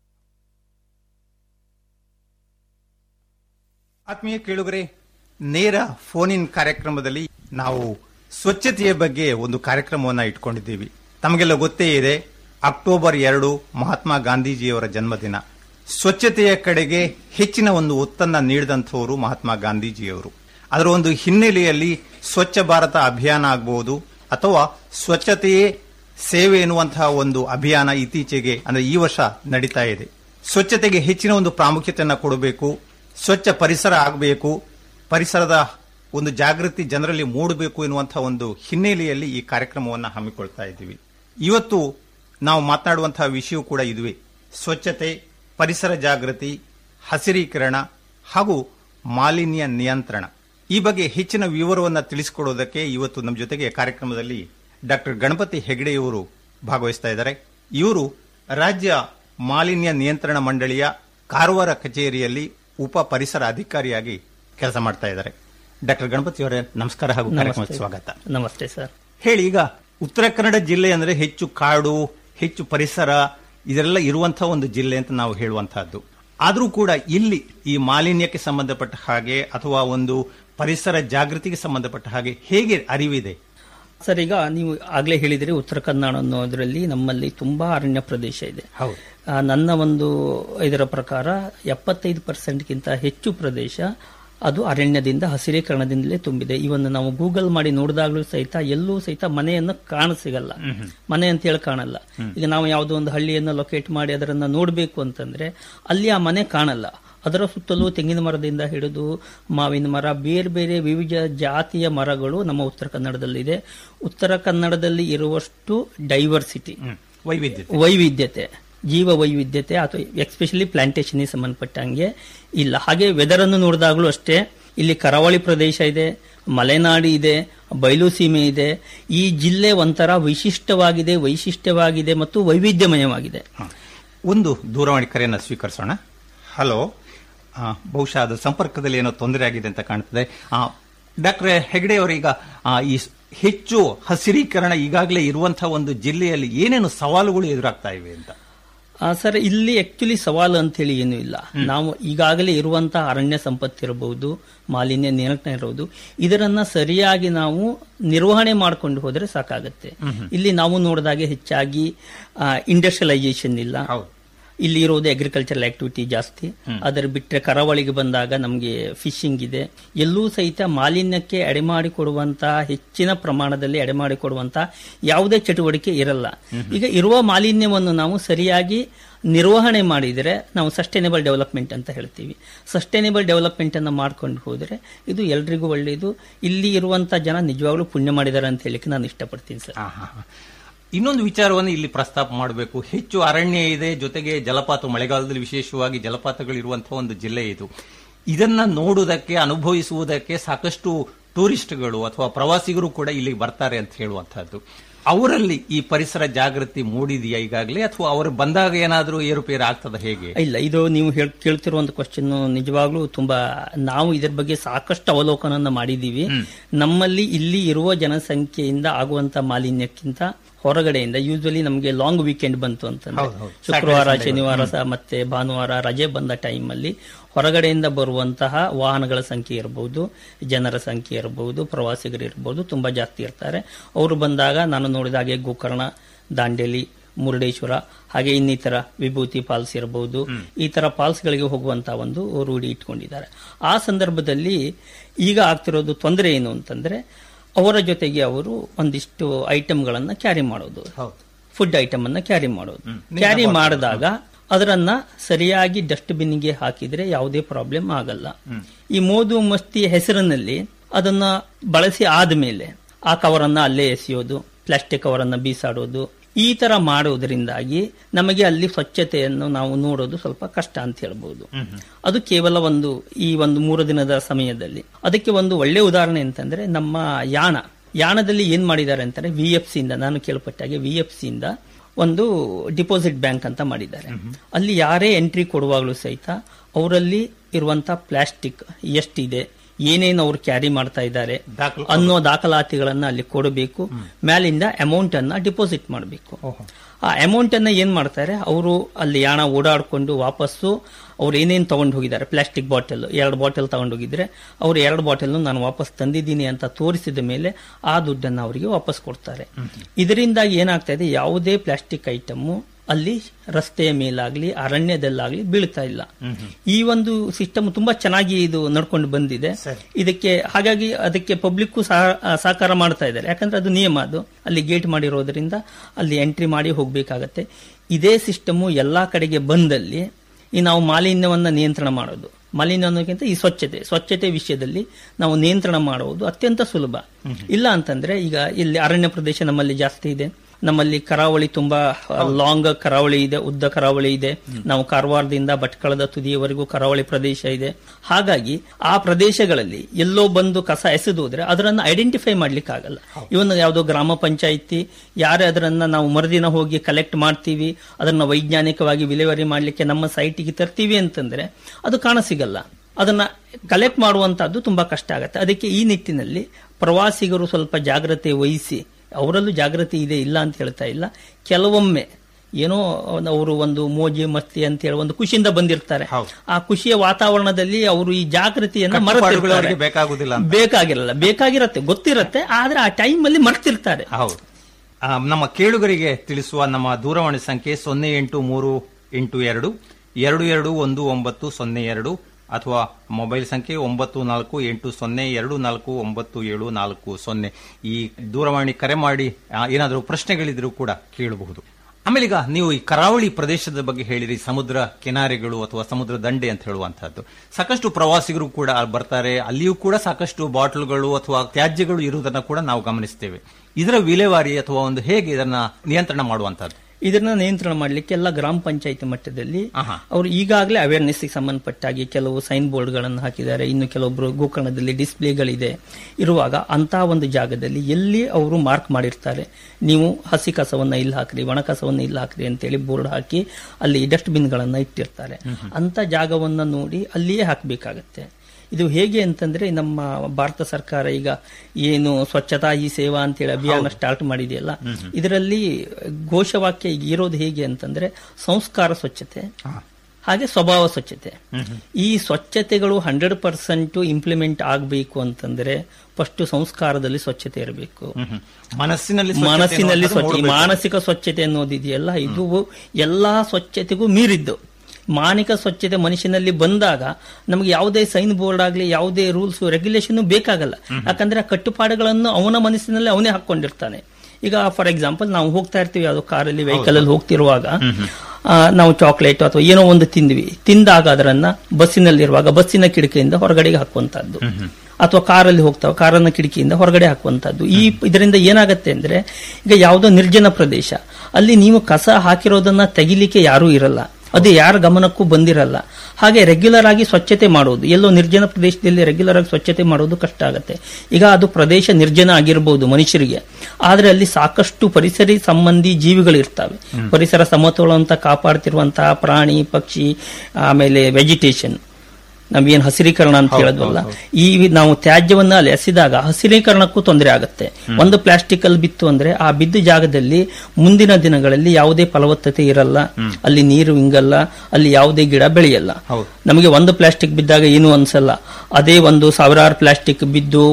Speaker 7: ಆತ್ಮೀಯ ಕೇಳುಗರೆ ನೇರ ಫೋನ್ ಇನ್ ಕಾರ್ಯಕ್ರಮದಲ್ಲಿ ನಾವು ಸ್ವಚ್ಛತೆಯ ಬಗ್ಗೆ ಒಂದು ಕಾರ್ಯಕ್ರಮವನ್ನ ಇಟ್ಕೊಂಡಿದ್ದೀವಿ ತಮಗೆಲ್ಲ ಗೊತ್ತೇ ಇದೆ ಅಕ್ಟೋಬರ್ ಎರಡು ಮಹಾತ್ಮ ಗಾಂಧೀಜಿಯವರ ಜನ್ಮದಿನ ಸ್ವಚ್ಛತೆಯ ಕಡೆಗೆ ಹೆಚ್ಚಿನ ಒಂದು ಒತ್ತನ್ನ ನೀಡಿದಂಥವರು ಮಹಾತ್ಮ ಗಾಂಧೀಜಿಯವರು ಅದರ ಒಂದು ಹಿನ್ನೆಲೆಯಲ್ಲಿ ಸ್ವಚ್ಛ ಭಾರತ ಅಭಿಯಾನ ಆಗಬಹುದು ಅಥವಾ ಸ್ವಚ್ಛತೆಯೇ ಸೇವೆ ಎನ್ನುವಂತಹ ಒಂದು ಅಭಿಯಾನ ಇತ್ತೀಚೆಗೆ ಅಂದ್ರೆ ಈ ವರ್ಷ ನಡೀತಾ ಇದೆ ಸ್ವಚ್ಛತೆಗೆ ಹೆಚ್ಚಿನ ಒಂದು ಪ್ರಾಮುಖ್ಯತೆಯನ್ನು ಕೊಡಬೇಕು ಸ್ವಚ್ಛ ಪರಿಸರ ಆಗಬೇಕು ಪರಿಸರದ ಒಂದು ಜಾಗೃತಿ ಜನರಲ್ಲಿ ಮೂಡಬೇಕು ಎನ್ನುವಂತಹ ಒಂದು ಹಿನ್ನೆಲೆಯಲ್ಲಿ ಈ ಕಾರ್ಯಕ್ರಮವನ್ನು ಹಮ್ಮಿಕೊಳ್ತಾ ಇದ್ದೀವಿ ಇವತ್ತು ನಾವು ಮಾತನಾಡುವಂತಹ ವಿಷಯ ಕೂಡ ಇದುವೇ ಸ್ವಚ್ಛತೆ ಪರಿಸರ ಜಾಗೃತಿ ಹಸಿರೀಕರಣ ಹಾಗೂ ಮಾಲಿನ್ಯ ನಿಯಂತ್ರಣ ಈ ಬಗ್ಗೆ ಹೆಚ್ಚಿನ ವಿವರವನ್ನು ತಿಳಿಸಿಕೊಡೋದಕ್ಕೆ ಇವತ್ತು ನಮ್ಮ ಜೊತೆಗೆ ಕಾರ್ಯಕ್ರಮದಲ್ಲಿ ಡಾಕ್ಟರ್ ಗಣಪತಿ ಹೆಗಡೆಯವರು ಭಾಗವಹಿಸ್ತಾ ಇದ್ದಾರೆ ಇವರು ರಾಜ್ಯ ಮಾಲಿನ್ಯ ನಿಯಂತ್ರಣ ಮಂಡಳಿಯ ಕಾರವಾರ ಕಚೇರಿಯಲ್ಲಿ ಉಪ ಪರಿಸರ ಅಧಿಕಾರಿಯಾಗಿ ಕೆಲಸ ಮಾಡ್ತಾ ಇದ್ದಾರೆ ಡಾಕ್ಟರ್ ಗಣಪತಿ ಅವರೇ ನಮಸ್ಕಾರ ಹಾಗೂ ಕಾರ್ಯಕ್ರಮಕ್ಕೆ ಸ್ವಾಗತ
Speaker 5: ನಮಸ್ತೆ ಸರ್
Speaker 7: ಹೇಳಿ ಈಗ ಉತ್ತರ ಕನ್ನಡ ಜಿಲ್ಲೆ ಅಂದ್ರೆ ಹೆಚ್ಚು ಕಾಡು ಹೆಚ್ಚು ಪರಿಸರ ಇದೆಲ್ಲ ಇರುವಂತಹ ಒಂದು ಜಿಲ್ಲೆ ಅಂತ ನಾವು ಹೇಳುವಂತಹದ್ದು ಆದರೂ ಕೂಡ ಇಲ್ಲಿ ಈ ಮಾಲಿನ್ಯಕ್ಕೆ ಸಂಬಂಧಪಟ್ಟ ಹಾಗೆ ಅಥವಾ ಒಂದು ಪರಿಸರ ಜಾಗೃತಿಗೆ ಸಂಬಂಧಪಟ್ಟ ಹಾಗೆ ಹೇಗೆ ಅರಿವಿದೆ
Speaker 5: ಸರ್ ಈಗ ನೀವು ಆಗ್ಲೇ ಹೇಳಿದ್ರಿ ಉತ್ತರ ಕನ್ನಡ ಅನ್ನೋದ್ರಲ್ಲಿ ನಮ್ಮಲ್ಲಿ ತುಂಬಾ ಅರಣ್ಯ ಪ್ರದೇಶ ಇದೆ
Speaker 7: ಹೌದು
Speaker 5: ಆ, ನನ್ನ ಒಂದು ಇದರ ಪ್ರಕಾರ ಎಪ್ಪತ್ತೈದು ಪರ್ಸೆಂಟ್ಗಿಂತ ಹೆಚ್ಚು ಪ್ರದೇಶ ಅದು ಅರಣ್ಯದಿಂದ ಹಸಿರೀಕರಣದಿಂದಲೇ ತುಂಬಿದೆ ಇವನ್ನ ನಾವು ಗೂಗಲ್ ಮಾಡಿ ನೋಡಿದಾಗಲೂ ಸಹಿತ ಎಲ್ಲೂ ಸಹಿತ ಮನೆಯನ್ನು ಕಾಣ ಸಿಗಲ್ಲ ಮನೆ ಅಂತ ಹೇಳಿ ಕಾಣಲ್ಲ ಈಗ ನಾವು ಯಾವುದೋ ಒಂದು ಹಳ್ಳಿಯನ್ನು ಲೊಕೇಟ್ ಮಾಡಿ ಅದರನ್ನ ನೋಡಬೇಕು ಅಂತಂದ್ರೆ ಅಲ್ಲಿ ಆ ಮನೆ ಕಾಣಲ್ಲ ಅದರ ಸುತ್ತಲೂ ತೆಂಗಿನ ಮರದಿಂದ ಹಿಡಿದು ಮಾವಿನ ಮರ ಬೇರೆ ಬೇರೆ ವಿವಿಧ ಜಾತಿಯ ಮರಗಳು ನಮ್ಮ ಉತ್ತರ ಕನ್ನಡದಲ್ಲಿದೆ ಉತ್ತರ ಕನ್ನಡದಲ್ಲಿ ಇರುವಷ್ಟು ಡೈವರ್ಸಿಟಿ
Speaker 7: ವೈವಿಧ್ಯ
Speaker 5: ವೈವಿಧ್ಯತೆ ಜೀವ ವೈವಿಧ್ಯತೆ ಅಥವಾ ಎಕ್ಸ್ಪೆಷಲಿ ಪ್ಲಾಂಟೇಶನ್ಗೆ ಸಂಬಂಧಪಟ್ಟಂಗೆ ಇಲ್ಲ ಹಾಗೆ ವೆದರ್ ಅನ್ನು ನೋಡಿದಾಗಲೂ ಅಷ್ಟೇ ಇಲ್ಲಿ ಕರಾವಳಿ ಪ್ರದೇಶ ಇದೆ ಮಲೆನಾಡು ಇದೆ ಬಯಲು ಸೀಮೆ ಇದೆ ಈ ಜಿಲ್ಲೆ ಒಂಥರ ವಿಶಿಷ್ಟವಾಗಿದೆ ವೈಶಿಷ್ಟ್ಯವಾಗಿದೆ ಮತ್ತು ವೈವಿಧ್ಯಮಯವಾಗಿದೆ
Speaker 7: ಒಂದು ದೂರವಾಣಿ ಕರೆಯನ್ನು ಸ್ವೀಕರಿಸೋಣ ಹಲೋ ಆ, ಬಹುಶಃ ಅದು ಸಂಪರ್ಕದಲ್ಲಿ ಏನೋ ತೊಂದರೆ ಆಗಿದೆ ಅಂತ ಕಾಣ್ತದೆ ಡಾಕ್ಟರ್ ಹೆಗಡೆ ಅವರೀಗ ಆ, ಈ ಸ್- ಹೆಚ್ಚು ಹಸಿರೀಕರಣ ಈಗಾಗಲೇ ಇರುವಂತಹ ಒಂದು ಜಿಲ್ಲೆಯಲ್ಲಿ ಏನೇನು ಸವಾಲುಗಳು ಎದುರಾಗ್ತಾ ಇವೆ ಅಂತ
Speaker 5: ಆ, ಸರ್ ಇಲ್ಲಿ ಆಕ್ಚುಲಿ ಸವಾಲು ಅಂತ ಹೇಳಿ ಏನೂ ಇಲ್ಲ ನಾವು ಈಗಾಗಲೇ ಇರುವಂತಹ ಅರಣ್ಯ ಸಂಪತ್ತಿರಬಹುದು ಮಾಲಿನ್ಯ ನಿಯಂತ್ರಣ ಇರಬಹುದು ಇದರನ್ನ ಸರಿಯಾಗಿ ನಾವು ನಿರ್ವಹಣೆ ಮಾಡ್ಕೊಂಡು ಹೋದ್ರೆ ಸಾಕಾಗತ್ತೆ ಇಲ್ಲಿ ನಾವು ನೋಡಿದಾಗೆ ಹೆಚ್ಚಾಗಿ ಇಂಡಸ್ಟ್ರಿಯಲೈಸೇಷನ್ ಇಲ್ಲ ಇಲ್ಲಿ ಇರೋದು ಅಗ್ರಿಕಲ್ಚರಲ್ ಆಕ್ಟಿವಿಟಿ ಜಾಸ್ತಿ ಅದರ ಬಿಟ್ಟರೆ ಕರಾವಳಿಗೆ ಬಂದಾಗ ನಮಗೆ ಫಿಶಿಂಗ್ ಇದೆ ಎಲ್ಲೂ ಸಹಿತ ಮಾಲಿನ್ಯಕ್ಕೆ ಎಡೆಮಾಡಿಕೊಡುವಂತಹ ಹೆಚ್ಚಿನ ಪ್ರಮಾಣದಲ್ಲಿ ಎಡೆಮಾಡಿಕೊಡುವಂತಹ ಯಾವುದೇ ಚಟುವಟಿಕೆ ಇರಲ್ಲ ಈಗ ಇರುವ ಮಾಲಿನ್ಯವನ್ನು ನಾವು ಸರಿಯಾಗಿ ನಿರ್ವಹಣೆ ಮಾಡಿದರೆ ನಾವು ಸಸ್ಟೈನೇಬಲ್ ಡೆವಲಪ್ಮೆಂಟ್ ಅಂತ ಹೇಳ್ತೀವಿ ಸಸ್ಟೈನೇಬಲ್ ಡೆವಲಪ್ಮೆಂಟ್ ಅನ್ನು ಮಾಡ್ಕೊಂಡು ಹೋದರೆ ಇದು ಎಲ್ರಿಗೂ ಒಳ್ಳೆಯದು ಇಲ್ಲಿ ಇರುವಂತಹ ಜನ ನಿಜವಾಗ್ಲೂ ಪುಣ್ಯ ಮಾಡಿದ್ದಾರೆ ಅಂತ ಹೇಳಿಕ್ಕೆ ನಾನು ಇಷ್ಟಪಡ್ತೀನಿ ಸರ್
Speaker 7: ಇನ್ನೊಂದು ವಿಚಾರವನ್ನು ಇಲ್ಲಿ ಪ್ರಸ್ತಾಪ ಮಾಡಬೇಕು ಹೆಚ್ಚು ಅರಣ್ಯ ಇದೆ ಜೊತೆಗೆ ಜಲಪಾತ ಮಳೆಗಾಲದಲ್ಲಿ ವಿಶೇಷವಾಗಿ ಜಲಪಾತಗಳು ಇರುವಂತಹ ಒಂದು ಜಿಲ್ಲೆ ಇದು ಇದನ್ನ ನೋಡುವುದಕ್ಕೆ ಅನುಭವಿಸುವುದಕ್ಕೆ ಸಾಕಷ್ಟು ಟೂರಿಸ್ಟ್ಗಳು ಅಥವಾ ಪ್ರವಾಸಿಗರು ಕೂಡ ಇಲ್ಲಿಗೆ ಬರ್ತಾರೆ ಅಂತ ಹೇಳುವಂತಹದ್ದು ಅವರಲ್ಲಿ ಈ ಪರಿಸರ ಜಾಗೃತಿ ಮೂಡಿದೆಯಾ ಈಗಾಗಲೇ ಅಥವಾ ಅವರು ಬಂದಾಗ ಏನಾದರೂ ಏರುಪೇರು ಆಗ್ತದ ಹೇಗೆ
Speaker 5: ಇಲ್ಲ ಇದು ನೀವು ಹೇಳ್ ಕೇಳ್ತಿರುವಂತ ಕ್ವಶನ್ ನಿಜವಾಗ್ಲೂ ತುಂಬಾ ನಾವು ಇದ್ರ ಬಗ್ಗೆ ಸಾಕಷ್ಟು ಅವಲೋಕನನ್ನ ಮಾಡಿದೀವಿ ನಮ್ಮಲ್ಲಿ ಇಲ್ಲಿ ಇರುವ ಜನಸಂಖ್ಯೆಯಿಂದ ಆಗುವಂತ ಮಾಲಿನ್ಯಕ್ಕಿಂತ ಹೊರಗಡೆಯಿಂದ ಯೂಶಲಿ ನಮಗೆ ಲಾಂಗ್ ವೀಕೆಂಡ್ ಬಂತು ಅಂತಂದ್ರೆ
Speaker 7: ಹೌದು, ಹೌದು.
Speaker 5: ಶುಕ್ರವಾರ
Speaker 7: Saturday, Sunday.
Speaker 5: ಶನಿವಾರ ಸ- ಮತ್ತೆ ಭಾನುವಾರ ರಜೆ ಬಂದ ಟೈಮಲ್ಲಿ ಹೊರಗಡೆಯಿಂದ ಬರುವಂತಹ ವಾಹನಗಳ ಸಂಖ್ಯೆ ಇರಬಹುದು ಜನರ ಸಂಖ್ಯೆ ಇರಬಹುದು ಪ್ರವಾಸಿಗರು ಇರಬಹುದು ತುಂಬಾ ಜಾಸ್ತಿ ಇರ್ತಾರೆ ಅವರು ಬಂದಾಗ ನಾನು ನೋಡಿದ ಹಾಗೆ ಗೋಕರ್ಣ ದಾಂಡೇಲಿ ಮುರುಡೇಶ್ವರ ಹಾಗೆ ಇನ್ನಿತರ ವಿಭೂತಿ ಫಾಲ್ಸ್ ಇರಬಹುದು ಈ ತರ ಫಾಲ್ಸ್ಗಳಿಗೆ ಹೋಗುವಂತಹ ಒಂದು ರೂಢಿ ಇಟ್ಕೊಂಡಿದ್ದಾರೆ ಆ ಸಂದರ್ಭದಲ್ಲಿ ಈಗ ಆಗ್ತಿರೋದು ತೊಂದರೆ ಏನು ಅಂತಂದ್ರೆ ಅವರ ಜೊತೆಗೆ ಅವರು ಒಂದಿಷ್ಟು ಐಟಮ್ಗಳನ್ನ ಕ್ಯಾರಿ ಮಾಡೋದು ಫುಡ್ ಐಟಮ್ ಅನ್ನ ಕ್ಯಾರಿ ಮಾಡೋದು ಕ್ಯಾರಿ ಮಾಡಿದಾಗ ಅದರನ್ನ ಸರಿಯಾಗಿ ಡಸ್ಟ್ ಬಿನ್ಗೆ ಹಾಕಿದ್ರೆ ಯಾವುದೇ ಪ್ರಾಬ್ಲಮ್ ಆಗಲ್ಲ ಈ ಮೋದು ಮಸ್ತಿ ಹೆಸರಿನಲ್ಲಿ ಅದನ್ನ ಬಳಸಿ ಆದ್ಮೇಲೆ ಆ ಕವರನ್ನ ಅಲ್ಲೇ ಎಸೆಯೋದು ಪ್ಲಾಸ್ಟಿಕ್ ಕವರನ್ನ ಬೀಸಾಡೋದು ಈ ತರ ಮಾಡೋದ್ರಿಂದಾಗಿ ನಮಗೆ ಅಲ್ಲಿ ಸ್ವಚ್ಛತೆಯನ್ನು ನಾವು ನೋಡೋದು ಸ್ವಲ್ಪ ಕಷ್ಟ ಅಂತ ಹೇಳ್ಬೋದು ಅದು ಕೇವಲ ಒಂದು ಈ ಒಂದು ಮೂರು ದಿನದ ಸಮಯದಲ್ಲಿ ಅದಕ್ಕೆ ಒಂದು ಒಳ್ಳೆ ಉದಾಹರಣೆ ಅಂತಂದ್ರೆ ನಮ್ಮ ಯಾಣ ಯಾಣದಲ್ಲಿ ಏನ್ ಮಾಡಿದ್ದಾರೆ ಅಂತಾರೆ ವಿ ಎಫ್ ಇಂದ ನಾನು ಕೇಳ್ಪಟ್ಟಾಗೆ ವಿ ಎಫ್ ಇಂದ ಒಂದು ಡಿಪಾಸಿಟ್ ಬ್ಯಾಂಕ್ ಅಂತ ಮಾಡಿದ್ದಾರೆ ಅಲ್ಲಿ ಯಾರೇ ಎಂಟ್ರಿ ಕೊಡುವಾಗಲೂ ಸಹಿತ ಅವರಲ್ಲಿ ಇರುವಂತ ಪ್ಲಾಸ್ಟಿಕ್ ಎಷ್ಟಿದೆ ಏನೇನು ಅವ್ರು ಕ್ಯಾರಿ ಮಾಡ್ತಾ ಇದ್ದಾರೆ ಅನ್ನೋ ದಾಖಲಾತಿಗಳನ್ನ ಅಲ್ಲಿ ಕೊಡಬೇಕು ಮೇಲಿಂದ ಅಮೌಂಟ್ ಅನ್ನ ಡಿಪಾಸಿಟ್ ಮಾಡಬೇಕು ಆ ಅಮೌಂಟ್ ಅನ್ನ ಏನ್ ಮಾಡ್ತಾರೆ ಅವರು ಅಲ್ಲಿ ಯಾಣ ಓಡಾಡ್ಕೊಂಡು ವಾಪಸ್ಸು ಅವ್ರು ಏನೇನ್ ತಗೊಂಡು ಹೋಗಿದ್ದಾರೆ ಪ್ಲಾಸ್ಟಿಕ್ ಬಾಟಲ್ ಎರಡು ಬಾಟಲ್ ತಗೊಂಡು ಹೋಗಿದ್ರೆ ಅವ್ರು ಎರಡು ಬಾಟಲ್ ನಾನು ವಾಪಸ್ ತಂದಿದ್ದೀನಿ ಅಂತ ತೋರಿಸಿದ ಮೇಲೆ ಆ ದುಡ್ಡನ್ನು ಅವರಿಗೆ ವಾಪಸ್ ಕೊಡ್ತಾರೆ ಇದರಿಂದಾಗಿ ಏನಾಗ್ತಾ ಇದೆ ಯಾವುದೇ ಪ್ಲಾಸ್ಟಿಕ್ ಐಟಮ್ ಅಲ್ಲಿ ರಸ್ತೆಯ ಮೇಲಾಗ್ಲಿ ಅರಣ್ಯದಲ್ಲಾಗ್ಲಿ ಬೀಳ್ತಾ ಇಲ್ಲ ಈ ಒಂದು ಸಿಸ್ಟಮ್ ತುಂಬಾ ಚೆನ್ನಾಗಿ ಇದು ನಡ್ಕೊಂಡು ಬಂದಿದೆ ಇದಕ್ಕೆ ಹಾಗಾಗಿ ಅದಕ್ಕೆ ಪಬ್ಲಿಕ್ ಸಹಕಾರ ಮಾಡ್ತಾ ಇದ್ದಾರೆ ಯಾಕಂದ್ರೆ ಅದು ನಿಯಮ ಅದು ಅಲ್ಲಿ ಗೇಟ್ ಮಾಡಿರೋದ್ರಿಂದ ಅಲ್ಲಿ ಎಂಟ್ರಿ ಮಾಡಿ ಹೋಗ್ಬೇಕಾಗತ್ತೆ ಇದೇ ಸಿಸ್ಟಮ್ ಎಲ್ಲಾ ಕಡೆಗೆ ಬಂದಲ್ಲಿ ಈ ನಾವು ಮಾಲಿನ್ಯವನ್ನ ನಿಯಂತ್ರಣ ಮಾಡೋದು ಮಾಲಿನ್ಯ ಅನ್ನೋಕ್ಕಿಂತ ಈ ಸ್ವಚ್ಛತೆ ಸ್ವಚ್ಛತೆ ವಿಷಯದಲ್ಲಿ ನಾವು ನಿಯಂತ್ರಣ ಮಾಡುವುದು ಅತ್ಯಂತ ಸುಲಭ ಇಲ್ಲ ಅಂತಂದ್ರೆ ಈಗ ಇಲ್ಲಿ ಅರಣ್ಯ ಪ್ರದೇಶ ನಮ್ಮಲ್ಲಿ ಜಾಸ್ತಿ ಇದೆ ನಮ್ಮಲ್ಲಿ ಕರಾವಳಿ ತುಂಬಾ ಲಾಂಗ್ ಕರಾವಳಿ ಇದೆ ಉದ್ದ ಕರಾವಳಿ ಇದೆ ನಾವು ಕಾರವಾರದಿಂದ ಭಟ್ಕಳದ ತುದಿಯವರೆಗೂ ಕರಾವಳಿ ಪ್ರದೇಶ ಇದೆ ಹಾಗಾಗಿ ಆ ಪ್ರದೇಶಗಳಲ್ಲಿ ಎಲ್ಲೋ ಬಂದು ಕಸ ಎಸೆದು ಹೋದ್ರೆ ಅದರನ್ನ ಐಡೆಂಟಿಫೈ ಮಾಡ್ಲಿಕ್ಕೆ ಆಗಲ್ಲ ಇವನ್ ಯಾವುದೋ ಗ್ರಾಮ ಪಂಚಾಯಿತಿ ಯಾರೇ ಅದರನ್ನ ನಾವು ಮರುದಿನ ಹೋಗಿ ಕಲೆಕ್ಟ್ ಮಾಡ್ತೀವಿ ಅದನ್ನ ವೈಜ್ಞಾನಿಕವಾಗಿ ವಿಲೇವಾರಿ ಮಾಡ್ಲಿಕ್ಕೆ ನಮ್ಮ ಸೈಟಿಗೆ ತರ್ತೀವಿ ಅಂತಂದ್ರೆ ಅದು ಕಾಣಸಿಗಲ್ಲ ಅದನ್ನ ಕಲೆಕ್ಟ್ ಮಾಡುವಂತಹದ್ದು ತುಂಬಾ ಕಷ್ಟ ಆಗುತ್ತೆ ಅದಕ್ಕೆ ಈ ನಿಟ್ಟಿನಲ್ಲಿ ಪ್ರವಾಸಿಗರು ಸ್ವಲ್ಪ ಜಾಗ್ರತೆ ವಹಿಸಿ ಅವರಲ್ಲೂ ಜಾಗೃತಿ ಇದೆ ಇಲ್ಲ ಅಂತ ಹೇಳ್ತಾ ಇಲ್ಲ ಕೆಲವೊಮ್ಮೆ ಏನೋ ಅವರು ಒಂದು ಮೋಜಿ ಮಸ್ತಿ ಅಂತ ಹೇಳಿ ಒಂದು ಖುಷಿಯಿಂದ ಬಂದಿರ್ತಾರೆ ಆ ಖುಷಿಯ ವಾತಾವರಣದಲ್ಲಿ ಅವರು ಈ ಜಾಗೃತಿಯನ್ನ
Speaker 7: ಕಟ್ಟುಪಾಡುಗಳು
Speaker 5: ಮರೆತಿರ್ತಾರೆ
Speaker 7: ಅವರಿಗೆ ಬೇಕಾಗುದಿಲ್ಲ ಅಂತ.
Speaker 5: ಬೇಕಾಗಿರಲ್ಲ ಬೇಕಾಗಿರತ್ತೆ ಗೊತ್ತಿರತ್ತೆ ಆದ್ರೆ ಆ ಟೈಮ್ ಅಲ್ಲಿ ಮರ್ತಿರ್ತಾರೆ
Speaker 7: ಹೌದು ಆ, ನಮ್ಮ ಕೇಳುಗರಿಗೆ ತಿಳಿಸುವ ನಮ್ಮ ದೂರವಾಣಿ ಸಂಖ್ಯೆ ಸೊನ್ನೆ ಎಂಟು ಮೂರು ಎಂಟು ಎರಡು ಎರಡು ಎರಡು ಒಂದು ಒಂಬತ್ತು ಸೊನ್ನೆ ಎರಡು ಅಥವಾ ಮೊಬೈಲ್ ಸಂಖ್ಯೆ ಒಂಬತ್ತು ನಾಲ್ಕು ಎಂಟು ಸೊನ್ನೆ ಎರಡು ನಾಲ್ಕು ಒಂಬತ್ತು ಏಳು ನಾಲ್ಕು ಸೊನ್ನೆ ಈ ದೂರವಾಣಿ ಕರೆ ಮಾಡಿ ಆ, ಏನಾದರೂ ಪ್ರಶ್ನೆಗಳಿದ್ರೂ ಕೂಡ ಕೇಳಬಹುದು ಆಮೇಲೆ ಈಗ ನೀವು ಈ ಕರಾವಳಿ ಪ್ರದೇಶದ ಬಗ್ಗೆ ಹೇಳಿರಿ ಸಮುದ್ರ ಕಿನಾರೆಗಳು ಅಥವಾ ಸಮುದ್ರ ದಂಡೆ ಅಂತ ಹೇಳುವಂತಹದ್ದು ಸಾಕಷ್ಟು ಪ್ರವಾಸಿಗರು ಕೂಡ ಅಲ್ಲಿ ಬರ್ತಾರೆ ಅಲ್ಲಿಯೂ ಕೂಡ ಸಾಕಷ್ಟು ಬಾಟಲ್ಗಳು ಅಥವಾ ತ್ಯಾಜ್ಯಗಳು ಇರುವುದನ್ನ ಕೂಡ ನಾವು ಗಮನಿಸ್ತೇವೆ ಇದರ ವಿಲೇವಾರಿ ಅಥವಾ ಒಂದು ಹೇಗೆ ಇದನ್ನ ನಿಯಂತ್ರಣ ಮಾಡುವಂತಹದ್ದು
Speaker 5: ಇದನ್ನ ನಿಯಂತ್ರಣ ಮಾಡಲಿಕ್ಕೆ ಎಲ್ಲ ಗ್ರಾಮ ಪಂಚಾಯತಿ ಮಟ್ಟದಲ್ಲಿ ಅವರು ಈಗಾಗಲೇ ಅವೇರ್ನೆಸ್ ಸಂಬಂಧಪಟ್ಟಾಗಿ ಕೆಲವು ಸೈನ್ ಬೋರ್ಡ್ ಗಳನ್ನು ಹಾಕಿದ್ದಾರೆ ಇನ್ನು ಕೆಲವೊಬ್ರು ಗೋಕರ್ಣದಲ್ಲಿ ಡಿಸ್ಪ್ಲೇಗಳಿದೆ ಇರುವಾಗ ಅಂತಹ ಒಂದು ಜಾಗದಲ್ಲಿ ಎಲ್ಲಿ ಅವರು ಮಾರ್ಕ್ ಮಾಡಿರ್ತಾರೆ ನೀವು ಹಸಿ ಕಸವನ್ನ ಇಲ್ಲಿ ಹಾಕ್ರಿ ಒಣ ಕಸವನ್ನ ಇಲ್ಲಿ ಹಾಕ್ರಿ ಅಂತೇಳಿ ಬೋರ್ಡ್ ಹಾಕಿ ಅಲ್ಲಿ ಡಸ್ಟ್ ಗಳನ್ನ ಇಟ್ಟಿರ್ತಾರೆ ಅಂತ ಜಾಗವನ್ನ ನೋಡಿ ಅಲ್ಲಿಯೇ ಹಾಕಬೇಕಾಗತ್ತೆ ಇದು ಹೇಗೆ ಅಂತಂದ್ರೆ ನಮ್ಮ ಭಾರತ ಸರ್ಕಾರ ಈಗ ಏನು ಸ್ವಚ್ಛತಾ ಈ ಸೇವಾ ಅಂತೇಳಿ ಅಭಿಯಾನ ಸ್ಟಾರ್ಟ್ ಮಾಡಿದೆಯಲ್ಲ ಇದರಲ್ಲಿ ಘೋಷವಾಕ್ಯ ಈಗ ಇರೋದು ಹೇಗೆ ಅಂತಂದ್ರೆ ಸಂಸ್ಕಾರ ಸ್ವಚ್ಛತೆ ಹಾಗೆ ಸ್ವಭಾವ ಸ್ವಚ್ಛತೆ ಈ ಸ್ವಚ್ಛತೆಗಳು ಹಂಡ್ರೆಡ್ ಪರ್ಸೆಂಟ್ ಇಂಪ್ಲಿಮೆಂಟ್ ಆಗಬೇಕು ಅಂತಂದ್ರೆ ಫಸ್ಟ್ ಸಂಸ್ಕಾರದಲ್ಲಿ ಸ್ವಚ್ಛತೆ ಇರಬೇಕು
Speaker 7: ಮನಸ್ಸಿನಲ್ಲಿ ಸ್ವಚ್ಛತೆ
Speaker 5: ಮನಸ್ಸಿನಲ್ಲಿ
Speaker 7: ಅನ್ನುವಂಥದ್ದು
Speaker 5: ಸ್ವಚ್ಛತೆ
Speaker 7: ಮೂಡ್ಬೇಕು.
Speaker 5: ಮಾನಸಿಕ ಸ್ವಚ್ಛತೆ ಅನ್ನೋದಿದೆಯಲ್ಲ ಇದು ಎಲ್ಲಾ ಸ್ವಚ್ಛತೆಗೂ ಮೀರಿದ್ದು ಮಾನಸಿಕ ಸ್ವಚ್ಛತೆ ಮನುಷ್ಯನಲ್ಲಿ ಬಂದಾಗ ನಮಗೆ ಯಾವುದೇ ಸೈನ್ ಬೋರ್ಡ್ ಆಗಲಿ ಯಾವುದೇ ರೂಲ್ಸ್ ರೆಗ್ಯುಲೇಷನ್ ಬೇಕಾಗಲ್ಲ ಯಾಕಂದ್ರೆ ಆ ಕಟ್ಟುಪಾಡುಗಳನ್ನು ಅವನ ಮನಸ್ಸಿನಲ್ಲಿ ಅವನೇ ಹಾಕೊಂಡಿರ್ತಾನೆ ಈಗ ಫಾರ್ ಎಕ್ಸಾಂಪಲ್ ನಾವು ಹೋಗ್ತಾ ಇರ್ತೀವಿ ಯಾವುದೋ ಕಾರಲ್ಲಿ ವೆಹಿಕಲ್ ಅಲ್ಲಿ ಹೋಗ್ತಿರುವಾಗ ಆ, ನಾವು ಚಾಕ್ಲೇಟ್ ಅಥವಾ ಏನೋ ಒಂದು ತಿಂದ್ವಿ ತಿಂದಾಗ ಅದರನ್ನ ಬಸ್ಸಿನಲ್ಲಿರುವಾಗ ಬಸ್ಸಿನ ಕಿಟಕಿಯಿಂದ ಹೊರಗಡೆಗೆ ಹಾಕುವಂತದ್ದು ಅಥವಾ ಕಾರಲ್ಲಿ ಹೋಗ್ತಾವ ಕಾರನ್ನ ಕಿಟಕಿಯಿಂದ ಹೊರಗಡೆ ಹಾಕುವಂತದ್ದು ಈ ಇದರಿಂದ ಏನಾಗತ್ತೆ ಅಂದ್ರೆ ಈಗ ಯಾವುದೋ ನಿರ್ಜನ ಪ್ರದೇಶ ಅಲ್ಲಿ ನೀವು ಕಸ ಹಾಕಿರೋದನ್ನ ತೆಗಿಲಿಕ್ಕೆ ಯಾರೂ ಇರಲ್ಲ ಅದು ಯಾರ ಗಮನಕ್ಕೂ ಬಂದಿರಲ್ಲ ಹಾಗೆ ರೆಗ್ಯುಲರ್ ಆಗಿ ಸ್ವಚ್ಛತೆ ಮಾಡೋದು ಎಲ್ಲೋ ನಿರ್ಜನ ಪ್ರದೇಶದಲ್ಲಿ ರೆಗ್ಯುಲರ್ ಆಗಿ ಸ್ವಚ್ಛತೆ ಮಾಡೋದು ಕಷ್ಟ ಆಗುತ್ತೆ ಈಗ ಅದು ಪ್ರದೇಶ ನಿರ್ಜನ ಆಗಿರಬಹುದು ಮನುಷ್ಯರಿಗೆ ಆದ್ರೆ ಅಲ್ಲಿ ಸಾಕಷ್ಟು ಪರಿಸರ ಸಂಬಂಧಿ ಜೀವಿಗಳು ಇರ್ತವೆ ಪರಿಸರ ಸಮತೋಲ ಅಂತ ಕಾಪಾಡ್ತಿರುವಂತಹ ಪ್ರಾಣಿ ಪಕ್ಷಿ ಆಮೇಲೆ ವೆಜಿಟೇಷನ್ ನಾವೇನು ಹಸಿರೀಕರಣ ಅಂತ ಹೇಳಿದ್ವಲ್ಲ ಈ ನಾವು ತ್ಯಾಜ್ಯವನ್ನ ಅಲ್ಲಿ ಎಸೆದಾಗ ಹಸಿರೀಕರಣಕ್ಕೂ ತೊಂದರೆ ಆಗುತ್ತೆ ಒಂದು ಪ್ಲಾಸ್ಟಿಕ್ ಅಲ್ಲಿ ಬಿತ್ತು ಅಂದ್ರೆ ಆ ಬಿದ್ದ ಜಾಗದಲ್ಲಿ ಮುಂದಿನ ದಿನಗಳಲ್ಲಿ ಯಾವುದೇ ಫಲವತ್ತತೆ ಇರಲ್ಲ ಅಲ್ಲಿ ನೀರು ಇಂಗಲ್ಲ ಅಲ್ಲಿ ಯಾವುದೇ ಗಿಡ ಬೆಳೆಯಲ್ಲ ನಮಗೆ ಒಂದು ಪ್ಲಾಸ್ಟಿಕ್ ಬಿದ್ದಾಗ ಏನು ಅನ್ಸಲ್ಲ ಅದೇ ಒಂದು ಸಾವಿರಾರು ಪ್ಲಾಸ್ಟಿಕ್ ಬಿದ್ದು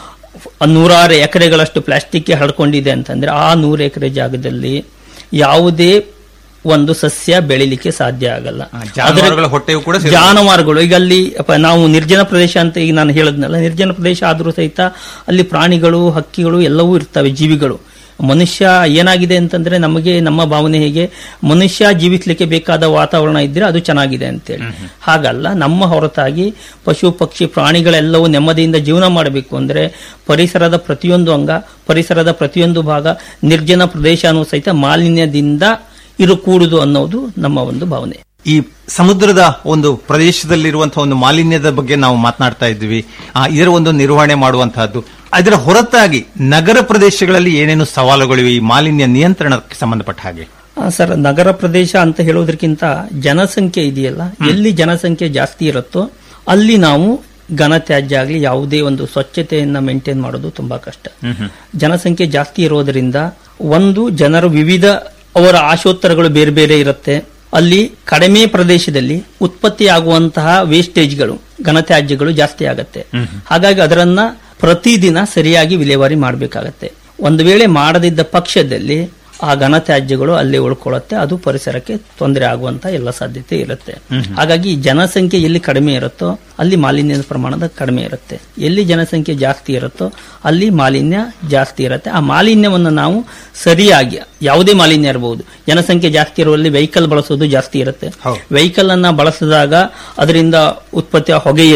Speaker 5: ನೂರಾರು ಎಕರೆಗಳಷ್ಟು ಪ್ಲಾಸ್ಟಿಕ್ ಹರಡ್ಕೊಂಡಿದೆ ಅಂತಂದ್ರೆ ಆ ನೂರು ಎಕರೆ ಜಾಗದಲ್ಲಿ ಯಾವುದೇ ಒಂದು ಸಸ್ಯ ಬೆಳಿಲಿಕ್ಕೆ ಸಾಧ್ಯ ಆಗಲ್ಲ
Speaker 7: ಜಾನುವಾರುಗಳ ಹೊಟ್ಟೆಯೂ ಕೂಡ ಸೇರುತ್ತೆ.
Speaker 5: ಜಾನುವಾರುಗಳು ಈಗ ಅಲ್ಲಿ ಅಪ್ಪ ನಾವು ನಿರ್ಜನ ಪ್ರದೇಶ ಅಂತ ಈಗ ನಾನು ಹೇಳದ್ನಲ್ಲ ನಿರ್ಜನ ಪ್ರದೇಶ ಆದ್ರೂ ಸಹಿತ ಅಲ್ಲಿ ಪ್ರಾಣಿಗಳು ಹಕ್ಕಿಗಳು ಎಲ್ಲವೂ ಇರ್ತವೆ ಜೀವಿಗಳು ಮನುಷ್ಯ ಏನಾಗಿದೆ ಅಂತಂದ್ರೆ ನಮಗೆ ನಮ್ಮ ಭಾವನೆ ಹೇಗೆ ಮನುಷ್ಯ ಜೀವಿಸಲಿಕ್ಕೆ ಬೇಕಾದ ವಾತಾವರಣ ಇದ್ರೆ ಅದು ಚೆನ್ನಾಗಿದೆ ಅಂತೇಳಿ ಹಾಗಲ್ಲ ನಮ್ಮ ಹೊರತಾಗಿ ಪಶು ಪಕ್ಷಿ ಪ್ರಾಣಿಗಳೆಲ್ಲವೂ ನೆಮ್ಮದಿಯಿಂದ ಜೀವನ ಮಾಡಬೇಕು ಅಂದ್ರೆ ಪರಿಸರದ ಪ್ರತಿಯೊಂದು ಅಂಗ ಪರಿಸರದ ಪ್ರತಿಯೊಂದು ಭಾಗ ನಿರ್ಜನ ಪ್ರದೇಶ ಅನ್ನೋ ಸಹಿತ ಮಾಲಿನ್ಯದಿಂದ ಇರುಕೂಡುದು ಅನ್ನೋದು ನಮ್ಮ ಒಂದು ಭಾವನೆ
Speaker 7: ಈ ಸಮುದ್ರದ ಒಂದು ಪ್ರದೇಶದಲ್ಲಿರುವಂತಹ ಒಂದು ಮಾಲಿನ್ಯದ ಬಗ್ಗೆ ನಾವು ಮಾತನಾಡ್ತಾ ಇದ್ವಿ ಆ, ಇದರ ಒಂದು ನಿರ್ವಹಣೆ ಮಾಡುವಂತಹದ್ದು ಅದರ ಹೊರತಾಗಿ ನಗರ ಪ್ರದೇಶಗಳಲ್ಲಿ ಏನೇನು ಸವಾಲುಗಳಿವೆ ಈ ಮಾಲಿನ್ಯ ನಿಯಂತ್ರಣಕ್ಕೆ ಸಂಬಂಧಪಟ್ಟ ಹಾಗೆ
Speaker 5: ಆ, ಸರ್ ನಗರ ಪ್ರದೇಶ ಅಂತ ಹೇಳೋದಕ್ಕಿಂತ ಜನಸಂಖ್ಯೆ ಇದೆಯಲ್ಲ ಎಲ್ಲಿ ಜನಸಂಖ್ಯೆ ಜಾಸ್ತಿ ಇರುತ್ತೋ ಅಲ್ಲಿ ನಾವು ಘನತ್ಯಾಜ್ಯ ಆಗಲಿ ಯಾವುದೇ ಒಂದು ಸ್ವಚ್ಛತೆಯನ್ನ ಮೇಂಟೈನ್ ಮಾಡೋದು ತುಂಬಾ ಕಷ್ಟ ಜನಸಂಖ್ಯೆ ಜಾಸ್ತಿ ಇರೋದರಿಂದ ಒಂದು ಜನರು ವಿವಿಧ ಅವರ ಆಶೋತ್ತರಗಳು ಬೇರೆ ಬೇರೆ ಇರುತ್ತೆ ಅಲ್ಲಿ ಕಡಿಮೆ ಪ್ರದೇಶದಲ್ಲಿ ಉತ್ಪತ್ತಿಯಾಗುವಂತಹ ವೇಸ್ಟೇಜ್ಗಳು ಘನತ್ಯಾಜ್ಯಗಳು ಜಾಸ್ತಿ ಆಗತ್ತೆ ಹಾಗಾಗಿ ಅದರನ್ನ ಪ್ರತಿದಿನ ಸರಿಯಾಗಿ ವಿಲೇವಾರಿ ಮಾಡಬೇಕಾಗತ್ತೆ ಒಂದು ವೇಳೆ ಮಾಡದಿದ್ದ ಪಕ್ಷದಲ್ಲಿ ಆ ಘನತ್ಯಾಜ್ಯಗಳು ಅಲ್ಲಿ ಉಳ್ಕೊಳ್ಳುತ್ತೆ ಅದು ಪರಿಸರಕ್ಕೆ ತೊಂದರೆ ಆಗುವಂತ ಎಲ್ಲ ಸಾಧ್ಯತೆ ಇರುತ್ತೆ ಹಾಗಾಗಿ ಜನಸಂಖ್ಯೆ ಎಲ್ಲಿ ಕಡಿಮೆ ಇರುತ್ತೋ ಅಲ್ಲಿ ಮಾಲಿನ್ಯದ ಪ್ರಮಾಣದ ಕಡಿಮೆ ಇರುತ್ತೆ ಎಲ್ಲಿ ಜನಸಂಖ್ಯೆ ಜಾಸ್ತಿ ಇರುತ್ತೋ ಅಲ್ಲಿ ಮಾಲಿನ್ಯ ಜಾಸ್ತಿ ಇರುತ್ತೆ ಆ ಮಾಲಿನ್ಯವನ್ನು ನಾವು ಸರಿಯಾಗಿ ಯಾವುದೇ ಮಾಲಿನ್ಯ ಇರಬಹುದು ಜನಸಂಖ್ಯೆ ಜಾಸ್ತಿ ಇರುವಲ್ಲಿ ವೆಹಿಕಲ್ ಬಳಸೋದು ಜಾಸ್ತಿ ಇರುತ್ತೆ ವೆಹಿಕಲ್ ಅನ್ನ ಬಳಸಿದಾಗ ಅದರಿಂದ ಉತ್ಪತ್ತಿಯ ಹೊಗೆಯಲ್ಲಿ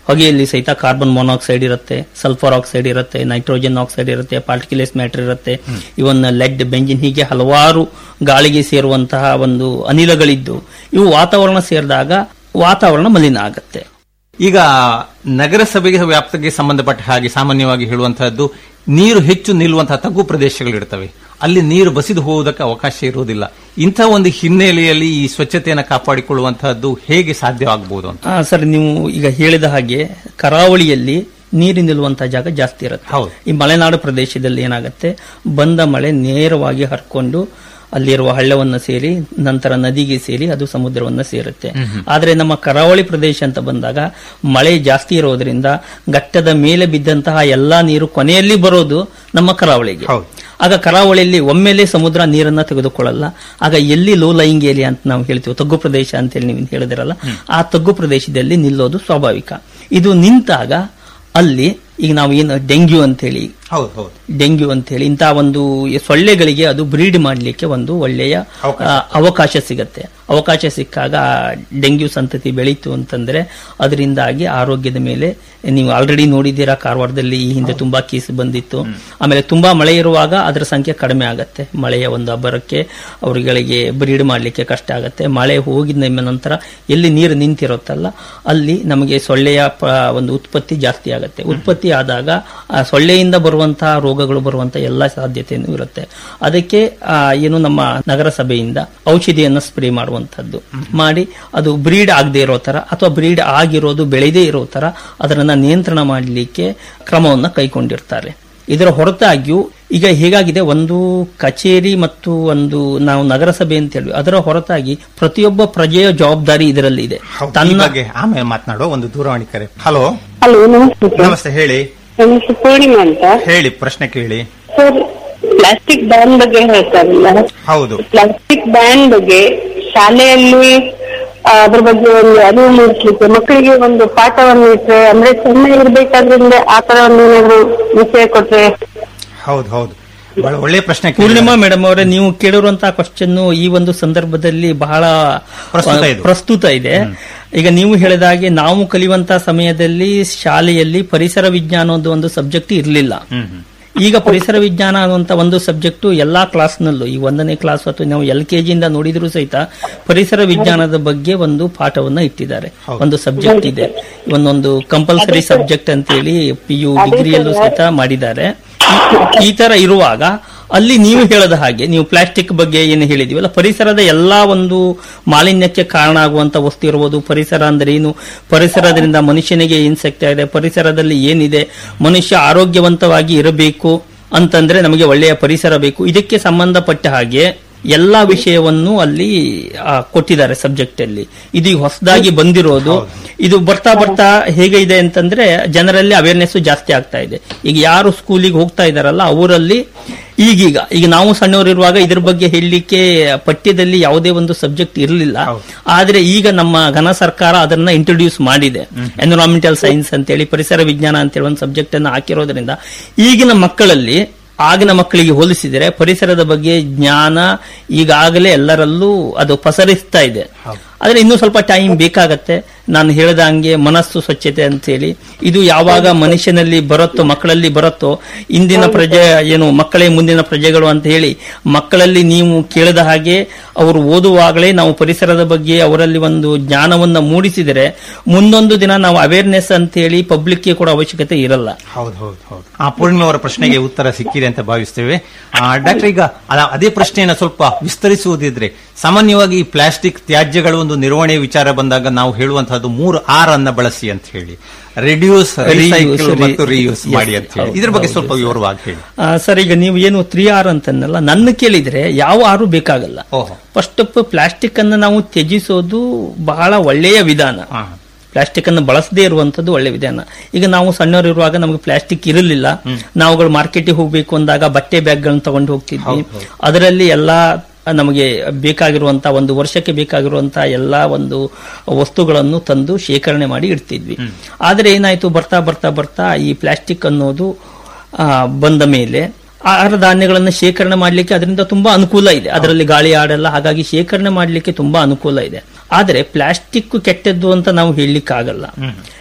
Speaker 5: ಹೊಗೆಯಲ್ಲಿ ಸಹಿತ ಕಾರ್ಬನ್ ಮೊನಾಕ್ಸೈಡ್ ಇರುತ್ತೆ ಸಲ್ಫರ್ ಆಕ್ಸೈಡ್ ಇರುತ್ತೆ ನೈಟ್ರೋಜನ್ ಆಕ್ಸೈಡ್ ಇರುತ್ತೆ ಪಾರ್ಟಿಕ್ಯುಲೇಸ್ ಮ್ಯಾಟರ್ ಇರುತ್ತೆ ಇವನ್ ಲೆಡ್ ಬೆಂಜಿನ್ ಹೀಗೆ ಹಲವಾರು ಗಾಳಿಗೆ ಸೇರುವಂತಹ ಒಂದು ಅನಿಲಗಳಿದ್ದು ಇವು ವಾತಾವರಣ ಸೇರಿದಾಗ ವಾತಾವರಣ ಮಲಿನ ಆಗುತ್ತೆ
Speaker 7: ಈಗ ನಗರಸಭೆಗೆ ವ್ಯಾಪ್ತಿಗೆ ಸಂಬಂಧಪಟ್ಟ ಹಾಗೆ ಸಾಮಾನ್ಯವಾಗಿ ಹೇಳುವಂತಹದ್ದು ನೀರು ಹೆಚ್ಚು ನಿಲ್ಲುವಂತಹ ತಗ್ಗು ಪ್ರದೇಶಗಳಿರ್ತವೆ ಅಲ್ಲಿ ನೀರು ಬಸಿದು ಹೋಗುವುದಕ್ಕೆ ಅವಕಾಶ ಇರುವುದಿಲ್ಲ ಇಂಥ ಒಂದು ಹಿನ್ನೆಲೆಯಲ್ಲಿ ಈ ಸ್ವಚ್ಛತೆಯನ್ನು ಕಾಪಾಡಿಕೊಳ್ಳುವಂತಹದ್ದು ಹೇಗೆ ಸಾಧ್ಯವಾಗಬಹುದು ಅಂತ
Speaker 5: ಆ, ಸರ್ ನೀವು ಈಗ ಹೇಳಿದ ಹಾಗೆ ಕರಾವಳಿಯಲ್ಲಿ ನೀರು ನಿಲ್ಲುವಂತಹ ಜಾಗ ಜಾಸ್ತಿ ಇರುತ್ತೆ ಈ ಮಲೆನಾಡು ಪ್ರದೇಶದಲ್ಲಿ ಏನಾಗುತ್ತೆ ಬಂದ ಮಳೆ ನೇರವಾಗಿ ಹರ್ಕೊಂಡು ಅಲ್ಲಿರುವ ಹಳ್ಳವನ್ನ ಸೇರಿ ನಂತರ ನದಿಗೆ ಸೇರಿ ಅದು ಸಮುದ್ರವನ್ನ ಸೇರುತ್ತೆ ಆದ್ರೆ ನಮ್ಮ ಕರಾವಳಿ ಪ್ರದೇಶ ಅಂತ ಬಂದಾಗ ಮಳೆ ಜಾಸ್ತಿ ಇರೋದ್ರಿಂದ ಘಟ್ಟದ ಮೇಲೆ ಬಿದ್ದಂತಹ ಎಲ್ಲಾ ನೀರು ಕೊನೆಯಲ್ಲಿ ಬರೋದು ನಮ್ಮ ಕರಾವಳಿಗೆ ಆಗ ಕರಾವಳಿಯಲ್ಲಿ ಒಮ್ಮೆಲೆ ಸಮುದ್ರ ನೀರನ್ನ ತೆಗೆದುಕೊಳ್ಳಲ್ಲ ಆಗ ಎಲ್ಲಿ ಲೋ ಲೈಂಗ್ ಏರಿಯಾ ಅಂತ ನಾವು ಹೇಳ್ತೀವಿ ತಗ್ಗು ಪ್ರದೇಶ ಅಂತ ಹೇಳಿ ನೀವು ಹೇಳಿದಿರಲ್ಲ ಆ ತಗ್ಗು ಪ್ರದೇಶದಲ್ಲಿ ನಿಲ್ಲೋದು ಸ್ವಾಭಾವಿಕ ಇದು ನಿಂತಾಗ ಅಲ್ಲಿ ಈಗ ನಾವು ಏನು ಡೆಂಗ್ಯೂ ಅಂತ ಹೇಳಿ
Speaker 7: ಹೌದು ಹೌದು
Speaker 5: ಡೆಂಗ್ಯೂ ಅಂತ ಹೇಳಿ ಇಂತಹ ಒಂದು ಸೊಳ್ಳೆಗಳಿಗೆ ಅದು ಬ್ರೀಡ್ ಮಾಡಲಿಕ್ಕೆ ಒಂದು ಒಳ್ಳೆಯ ಆ, ಅವಕಾಶ ಸಿಗತ್ತೆ ಅವಕಾಶ ಸಿಕ್ಕಾಗ ಆ ಡೆಂಗ್ಯೂ ಸಂತತಿ ಬೆಳೀತು ಅಂತಂದ್ರೆ ಅದರಿಂದಾಗಿ ಆರೋಗ್ಯದ ಮೇಲೆ ನೀವು ಆಲ್ರೆಡಿ ನೋಡಿದ್ದೀರಾ ಕಾರವಾರದಲ್ಲಿ ಈ ಹಿಂದೆ ತುಂಬಾ ಕೇಸ್ ಬಂದಿತ್ತು ಆಮೇಲೆ ತುಂಬಾ ಮಳೆ ಇರುವಾಗ ಅದರ ಸಂಖ್ಯೆ ಕಡಿಮೆ ಆಗತ್ತೆ ಮಳೆಯ ಒಂದು ಅಬ್ಬರಕ್ಕೆ ಅವರುಗಳಿಗೆ ಬ್ರೀಡ್ ಮಾಡಲಿಕ್ಕೆ ಕಷ್ಟ ಆಗತ್ತೆ ಮಳೆ ಹೋಗಿದ ನಿಮ್ಮ ನಂತರ ಎಲ್ಲಿ ನೀರು ನಿಂತಿರುತ್ತಲ್ಲ ಅಲ್ಲಿ ನಮಗೆ ಸೊಳ್ಳೆಯ ಪ- ಒಂದು ಉತ್ಪತ್ತಿ ಜಾಸ್ತಿ ಆಗತ್ತೆ ಉತ್ಪತ್ತಿ ಆದಾಗ ಆ ಸೊಳ್ಳೆಯಿಂದ ಬರುವಂತಹ ರೋಗಗಳು ಬರುವಂತಹ ಎಲ್ಲ ಸಾಧ್ಯತೆಯೂ ಇರುತ್ತೆ ಅದಕ್ಕೆ ಆ, ಏನು ನಮ್ಮ ನಗರಸಭೆಯಿಂದ ಔಷಧಿಯನ್ನು ಸ್ಪ್ರೇ ಮಾಡುವಂತದ್ದು ಮಾಡಿ ಅದು ಬ್ರೀಡ್ ಆಗದೆ ಇರೋ ತರ ಅಥವಾ ಬ್ರೀಡ್ ಆಗಿರೋದು ಬೆಳೆದೇ ಇರೋ ತರ ಅದನ್ನ ನಿಯಂತ್ರಣ ಮಾಡಲಿಕ್ಕೆ ಕ್ರಮವನ್ನು ಕೈಗೊಂಡಿರ್ತಾರೆ ಇದರ ಹೊರತಾಗಿಯೂ ಈಗ ಹೇಗಾಗಿದೆ ಒಂದು ಕಚೇರಿ ಮತ್ತು ಒಂದು ನಾವು ನಗರಸಭೆ ಅಂತ ಹೇಳಿ ಅದರ ಹೊರತಾಗಿ ಪ್ರತಿಯೊಬ್ಬ ಪ್ರಜೆಯ ಜವಾಬ್ದಾರಿ ಇದರಲ್ಲಿ ಇದೆ
Speaker 7: ಈ ಬಗ್ಗೆ ಆಮೇಲೆ ಮಾತನಾಡುವ ಒಂದು ದೂರವಾಣಿ ಕರೆ ಹಲೋ
Speaker 14: ಹಲೋ ನಮಸ್ತೆ
Speaker 7: ನಮಸ್ತೆ ಹೇಳಿ
Speaker 14: ನನ್ನ ಹೆಸರು ಪೂರ್ಣಿಮಾ ಅಂತ
Speaker 7: ಹೇಳಿ ಪ್ರಶ್ನೆ ಕೇಳಿ
Speaker 14: ಸರ್ ಪ್ಲಾಸ್ಟಿಕ್ ಬ್ಯಾನ್ ಬಗ್ಗೆ ಹೇಳ್ತಾರಲ್ಲ
Speaker 7: ಹೌದು
Speaker 14: ಪ್ಲಾಸ್ಟಿಕ್ ಬ್ಯಾನ್ ಬಗ್ಗೆ ಶಾಲೆಯಲ್ಲಿ ಆ, ಅದ್ರ ಬಗ್ಗೆ ಒಂದು ಅರಿವು ಮೂಡಿಸ್ಲಿಕ್ಕೆ ಮಕ್ಕಳಿಗೆ ಒಂದು ಪಾಠವನ್ನು ಇಟ್ರೆ ಅಂದ್ರೆ ಚೆನ್ನಾಗಿರ್ಬೇಕಾದ್ರಿಂದ ಆ ತರ ಒಂದು ಏನಾದ್ರು ವಿಷಯ ಕೊಟ್ರೆ
Speaker 7: ಹೌದು ಹೌದು ಬಹಳ ಒಳ್ಳೆ ಪ್ರಶ್ನೆ ಕೇಳಿದ್ದಾರೆ.
Speaker 5: ಪೂರ್ಣಿಮಾ ಮೇಡಮ್ ಅವರೇ ನೀವು ಕೇಳಿರುವಂತಹ ಕ್ವಶನ್ ಈ ಒಂದು ಸಂದರ್ಭದಲ್ಲಿ ಬಹಳ
Speaker 7: ಪ್ರಸ್ತುತ ಇದು.
Speaker 5: ಪ್ರಸ್ತುತ ಇದೆ ಈಗ ನೀವು ಹೇಳಿದ ಹಾಗೆ ನಾವು ಕಲಿಯುವಂತಹ ಸಮಯದಲ್ಲಿ ಶಾಲೆಯಲ್ಲಿ ಪರಿಸರ ವಿಜ್ಞಾನ ಅನ್ನೋದು ಒಂದು ಸಬ್ಜೆಕ್ಟ್ ಇರಲಿಲ್ಲ ಈಗ ಪರಿಸರ ವಿಜ್ಞಾನ ಅನ್ನುವಂತ ಒಂದು ಸಬ್ಜೆಕ್ಟ್ ಎಲ್ಲಾ ಕ್ಲಾಸ್ನಲ್ಲೂ ಈ ಒಂದನೇ ಕ್ಲಾಸ್ ಅಥವಾ ನಾವು ಎಲ್ ಕೆ ಜಿಯಿಂದ ನೋಡಿದ್ರು ಸಹಿತ ಪರಿಸರ ವಿಜ್ಞಾನದ ಬಗ್ಗೆ ಒಂದು ಪಾಠವನ್ನ ಇಟ್ಟಿದ್ದಾರೆ ಒಂದು ಸಬ್ಜೆಕ್ಟ್ ಇದೆ ಒಂದೊಂದು ಕಂಪಲ್ಸರಿ ಸಬ್ಜೆಕ್ಟ್ ಅಂತೇಳಿ ಪಿ ಯು ಡಿಗ್ರಿಯಲ್ಲೂ ಸಹಿತ ಮಾಡಿದ್ದಾರೆ ಈ- ಈ ತರ ಇರುವಾಗ ಅಲ್ಲಿ ನೀವು ಹೇಳದ ಹಾಗೆ ನೀವು ಪ್ಲಾಸ್ಟಿಕ್ ಬಗ್ಗೆ ಏನು ಹೇಳಿದೀವಲ್ಲ ಪರಿಸರದ ಎಲ್ಲಾ ಒಂದು ಮಾಲಿನ್ಯಕ್ಕೆ ಕಾರಣ ಆಗುವಂತ ವಸ್ತು ಇರಬಹುದು ಪರಿಸರ ಅಂದ್ರೆ ಏನು ಪರಿಸರದಿಂದ ಮನುಷ್ಯನಿಗೆ ಏನ್ ಶಕ್ತಿ ಇದೆ ಪರಿಸರದಲ್ಲಿ ಏನಿದೆ ಮನುಷ್ಯ ಆರೋಗ್ಯವಂತವಾಗಿ ಇರಬೇಕು ಅಂತಂದ್ರೆ ನಮಗೆ ಒಳ್ಳೆಯ ಪರಿಸರ ಬೇಕು ಇದಕ್ಕೆ ಸಂಬಂಧಪಟ್ಟ ಹಾಗೆ ಎಲ್ಲಾ ವಿಷಯವನ್ನು ಅಲ್ಲಿ ಆ, ಕೊಟ್ಟಿದ್ದಾರೆ ಸಬ್ಜೆಕ್ಟ್ ಅಲ್ಲಿ ಇದು ಈಗ ಹೊಸದಾಗಿ ಬಂದಿರೋದು ಇದು ಬರ್ತಾ ಬರ್ತಾ ಹೇಗೆ ಇದೆ ಅಂತಂದ್ರೆ ಜನರಲ್ಲಿ ಅವೇರ್ನೆಸ್ ಜಾಸ್ತಿ ಆಗ್ತಾ ಇದೆ ಈಗ ಯಾರು ಸ್ಕೂಲಿಗೆ ಹೋಗ್ತಾ ಇದಾರಲ್ಲ ಅವರಲ್ಲಿ ಈಗೀಗ ಈಗ ನಾವು ಸಣ್ಣವರಿರುವಾಗ ಇದ್ರ ಬಗ್ಗೆ ಹೇಳಲಿಕ್ಕೆ ಪಠ್ಯದಲ್ಲಿ ಯಾವುದೇ ಒಂದು ಸಬ್ಜೆಕ್ಟ್ ಇರಲಿಲ್ಲ ಆದ್ರೆ ಈಗ ನಮ್ಮ ಘನ ಸರ್ಕಾರ ಅದನ್ನ ಇಂಟ್ರೊಡ್ಯೂಸ್ ಮಾಡಿದೆ ಎನ್ವಿರಾನ್ಮೆಂಟಲ್ ಸೈನ್ಸ್ ಅಂತೇಳಿ ಪರಿಸರ ವಿಜ್ಞಾನ ಅಂತೇಳಿ ಒಂದು ಸಬ್ಜೆಕ್ಟ್ ಅನ್ನು ಹಾಕಿರೋದ್ರಿಂದ ಈಗಿನ ಮಕ್ಕಳಲ್ಲಿ ಆಗಿನ ಮಕ್ಕಳಿಗೆ ಹೋಲಿಸಿದರೆ ಪರಿಸರದ ಬಗ್ಗೆ ಜ್ಞಾನ ಈಗಾಗಲೇ ಎಲ್ಲರಲ್ಲೂ ಅದು ಪಸರಿಸ್ತಾ ಇದೆ ಆದ್ರೆ ಇನ್ನೂ ಸ್ವಲ್ಪ ಟೈಮ್ ಬೇಕಾಗತ್ತೆ ನಾನು ಹೇಳಿದ ಹಂಗೆ ಮನಸ್ಸು ಸ್ವಚ್ಛತೆ ಅಂತ ಹೇಳಿ ಇದು ಯಾವಾಗ ಮನುಷ್ಯನಲ್ಲಿ ಬರುತ್ತೋ ಮಕ್ಕಳಲ್ಲಿ ಬರುತ್ತೋ ಇಂದಿನ ಪ್ರಜೆ ಏನು ಮಕ್ಕಳೇ ಮುಂದಿನ ಪ್ರಜೆಗಳು ಅಂತ ಹೇಳಿ ಮಕ್ಕಳಲ್ಲಿ ನೀವು ಕೇಳಿದ ಹಾಗೆ ಅವರು ಓದುವಾಗಲೇ ನಾವು ಪರಿಸರದ ಬಗ್ಗೆ ಅವರಲ್ಲಿ ಒಂದು ಜ್ಞಾನವನ್ನ ಮೂಡಿಸಿದರೆ ಮುಂದೊಂದು ದಿನ ನಾವು ಅವೇರ್ನೆಸ್ ಅಂತ ಹೇಳಿ ಪಬ್ಲಿಕ್ಗೆ ಕೂಡ ಅವಶ್ಯಕತೆ ಇರಲ್ಲ
Speaker 7: ಹೌದು ಹೌದು ಹೌದು ಆ ಪೂರ್ಣಿಮಾ ಅವರ ಪ್ರಶ್ನೆಗೆ ಉತ್ತರ ಸಿಕ್ಕಿದೆ ಅಂತ ಭಾವಿಸ್ತೇವೆ ಡಾಕ್ಟರ್ ಈಗ ಅದ- ಅದೇ ಪ್ರಶ್ನೆಯನ್ನು ಸ್ವಲ್ಪ ವಿಸ್ತರಿಸುವುದಿದ್ರೆ ಸಾಮಾನ್ಯವಾಗಿ ಈ ಪ್ಲಾಸ್ಟಿಕ್ ತ್ಯಾಜ್ಯಗಳ ಒಂದು ನಿರ್ವಹಣೆ ವಿಚಾರ ಬಂದಾಗ ನಾವು ಹೇಳುವಂತಹದ್ದು ಮೂರು ಆರ್ ಅನ್ನ ಬಳಸಿ ಅಂತ ಹೇಳಿ ರೆಡ್ಯೂಸ್ ರೀಸೈಕಲ್
Speaker 5: re-
Speaker 7: ಮತ್ತು ರೀಯೂಸ್
Speaker 5: yes,
Speaker 7: ಮಾಡಿ ಅಂತ ಹೇಳಿ
Speaker 5: ಹೌದು,
Speaker 7: ಇದ್ರ ಬಗ್ಗೆ
Speaker 5: ಹೌದು,
Speaker 7: ಸ್ವಲ್ಪ ವಿವರವಾಗಿ ಹೇಳಿ
Speaker 5: ಆ, ಸರ್ ಈಗ ನೀವು ಏನು ತ್ರೀ ಆರ್ ಅಂತನ್ನಲ್ಲ ನನ್ನ ಕೇಳಿದ್ರೆ ಯಾವ ಆರು ಬೇಕಾಗಲ್ಲ ಫಸ್ಟ್ ಆಫ್ ಪ್ಲಾಸ್ಟಿಕ್ ಅನ್ನು ನಾವು ತ್ಯಜಿಸೋದು ಬಹಳ ಒಳ್ಳೆಯ ವಿಧಾನ ಪ್ಲಾಸ್ಟಿಕ್ ಅನ್ನು ಬಳಸದೇ ಇರುವಂತದ್ದು ಒಳ್ಳೆ ವಿಧಾನ ಈಗ ನಾವು ಸಣ್ಣವರಿರುವಾಗ ನಮಗೆ ಪ್ಲಾಸ್ಟಿಕ್ ಇರಲಿಲ್ಲ ನಾವುಗಳು ಮಾರ್ಕೆಟ್ಗೆ ಹೋಗ್ಬೇಕು ಅಂದಾಗ ಬಟ್ಟೆ ಬ್ಯಾಗ್ಗಳನ್ನ ತಗೊಂಡು ಹೋಗ್ತಿದ್ವಿ ಅದರಲ್ಲಿ ಎಲ್ಲಾ ನಮಗೆ ಬೇಕಾಗಿರುವಂತಹ ಒಂದು ವರ್ಷಕ್ಕೆ ಬೇಕಾಗಿರುವಂತಹ ಎಲ್ಲಾ ಒಂದು ವಸ್ತುಗಳನ್ನು ತಂದು ಶೇಖರಣೆ ಮಾಡಿ ಇಡ್ತಿದ್ವಿ ಆದ್ರೆ ಏನಾಯ್ತು ಬರ್ತಾ ಬರ್ತಾ ಬರ್ತಾ ಈ ಪ್ಲಾಸ್ಟಿಕ್ ಅನ್ನೋದು ಆ, ಬಂದ ಮೇಲೆ ಆಹಾರ ಧಾನ್ಯಗಳನ್ನು ಶೇಖರಣೆ ಮಾಡಲಿಕ್ಕೆ ಅದರಿಂದ ತುಂಬಾ ಅನುಕೂಲ ಇದೆ ಅದರಲ್ಲಿ ಗಾಳಿ ಆಡಲ್ಲ ಹಾಗಾಗಿ ಶೇಖರಣೆ ಮಾಡಲಿಕ್ಕೆ ತುಂಬಾ ಅನುಕೂಲ ಇದೆ ಆದರೆ ಪ್ಲಾಸ್ಟಿಕ್ ಕೆಟ್ಟದ್ದು ಅಂತ ನಾವು ಹೇಳಲಿಕ್ಕೆ ಆಗಲ್ಲ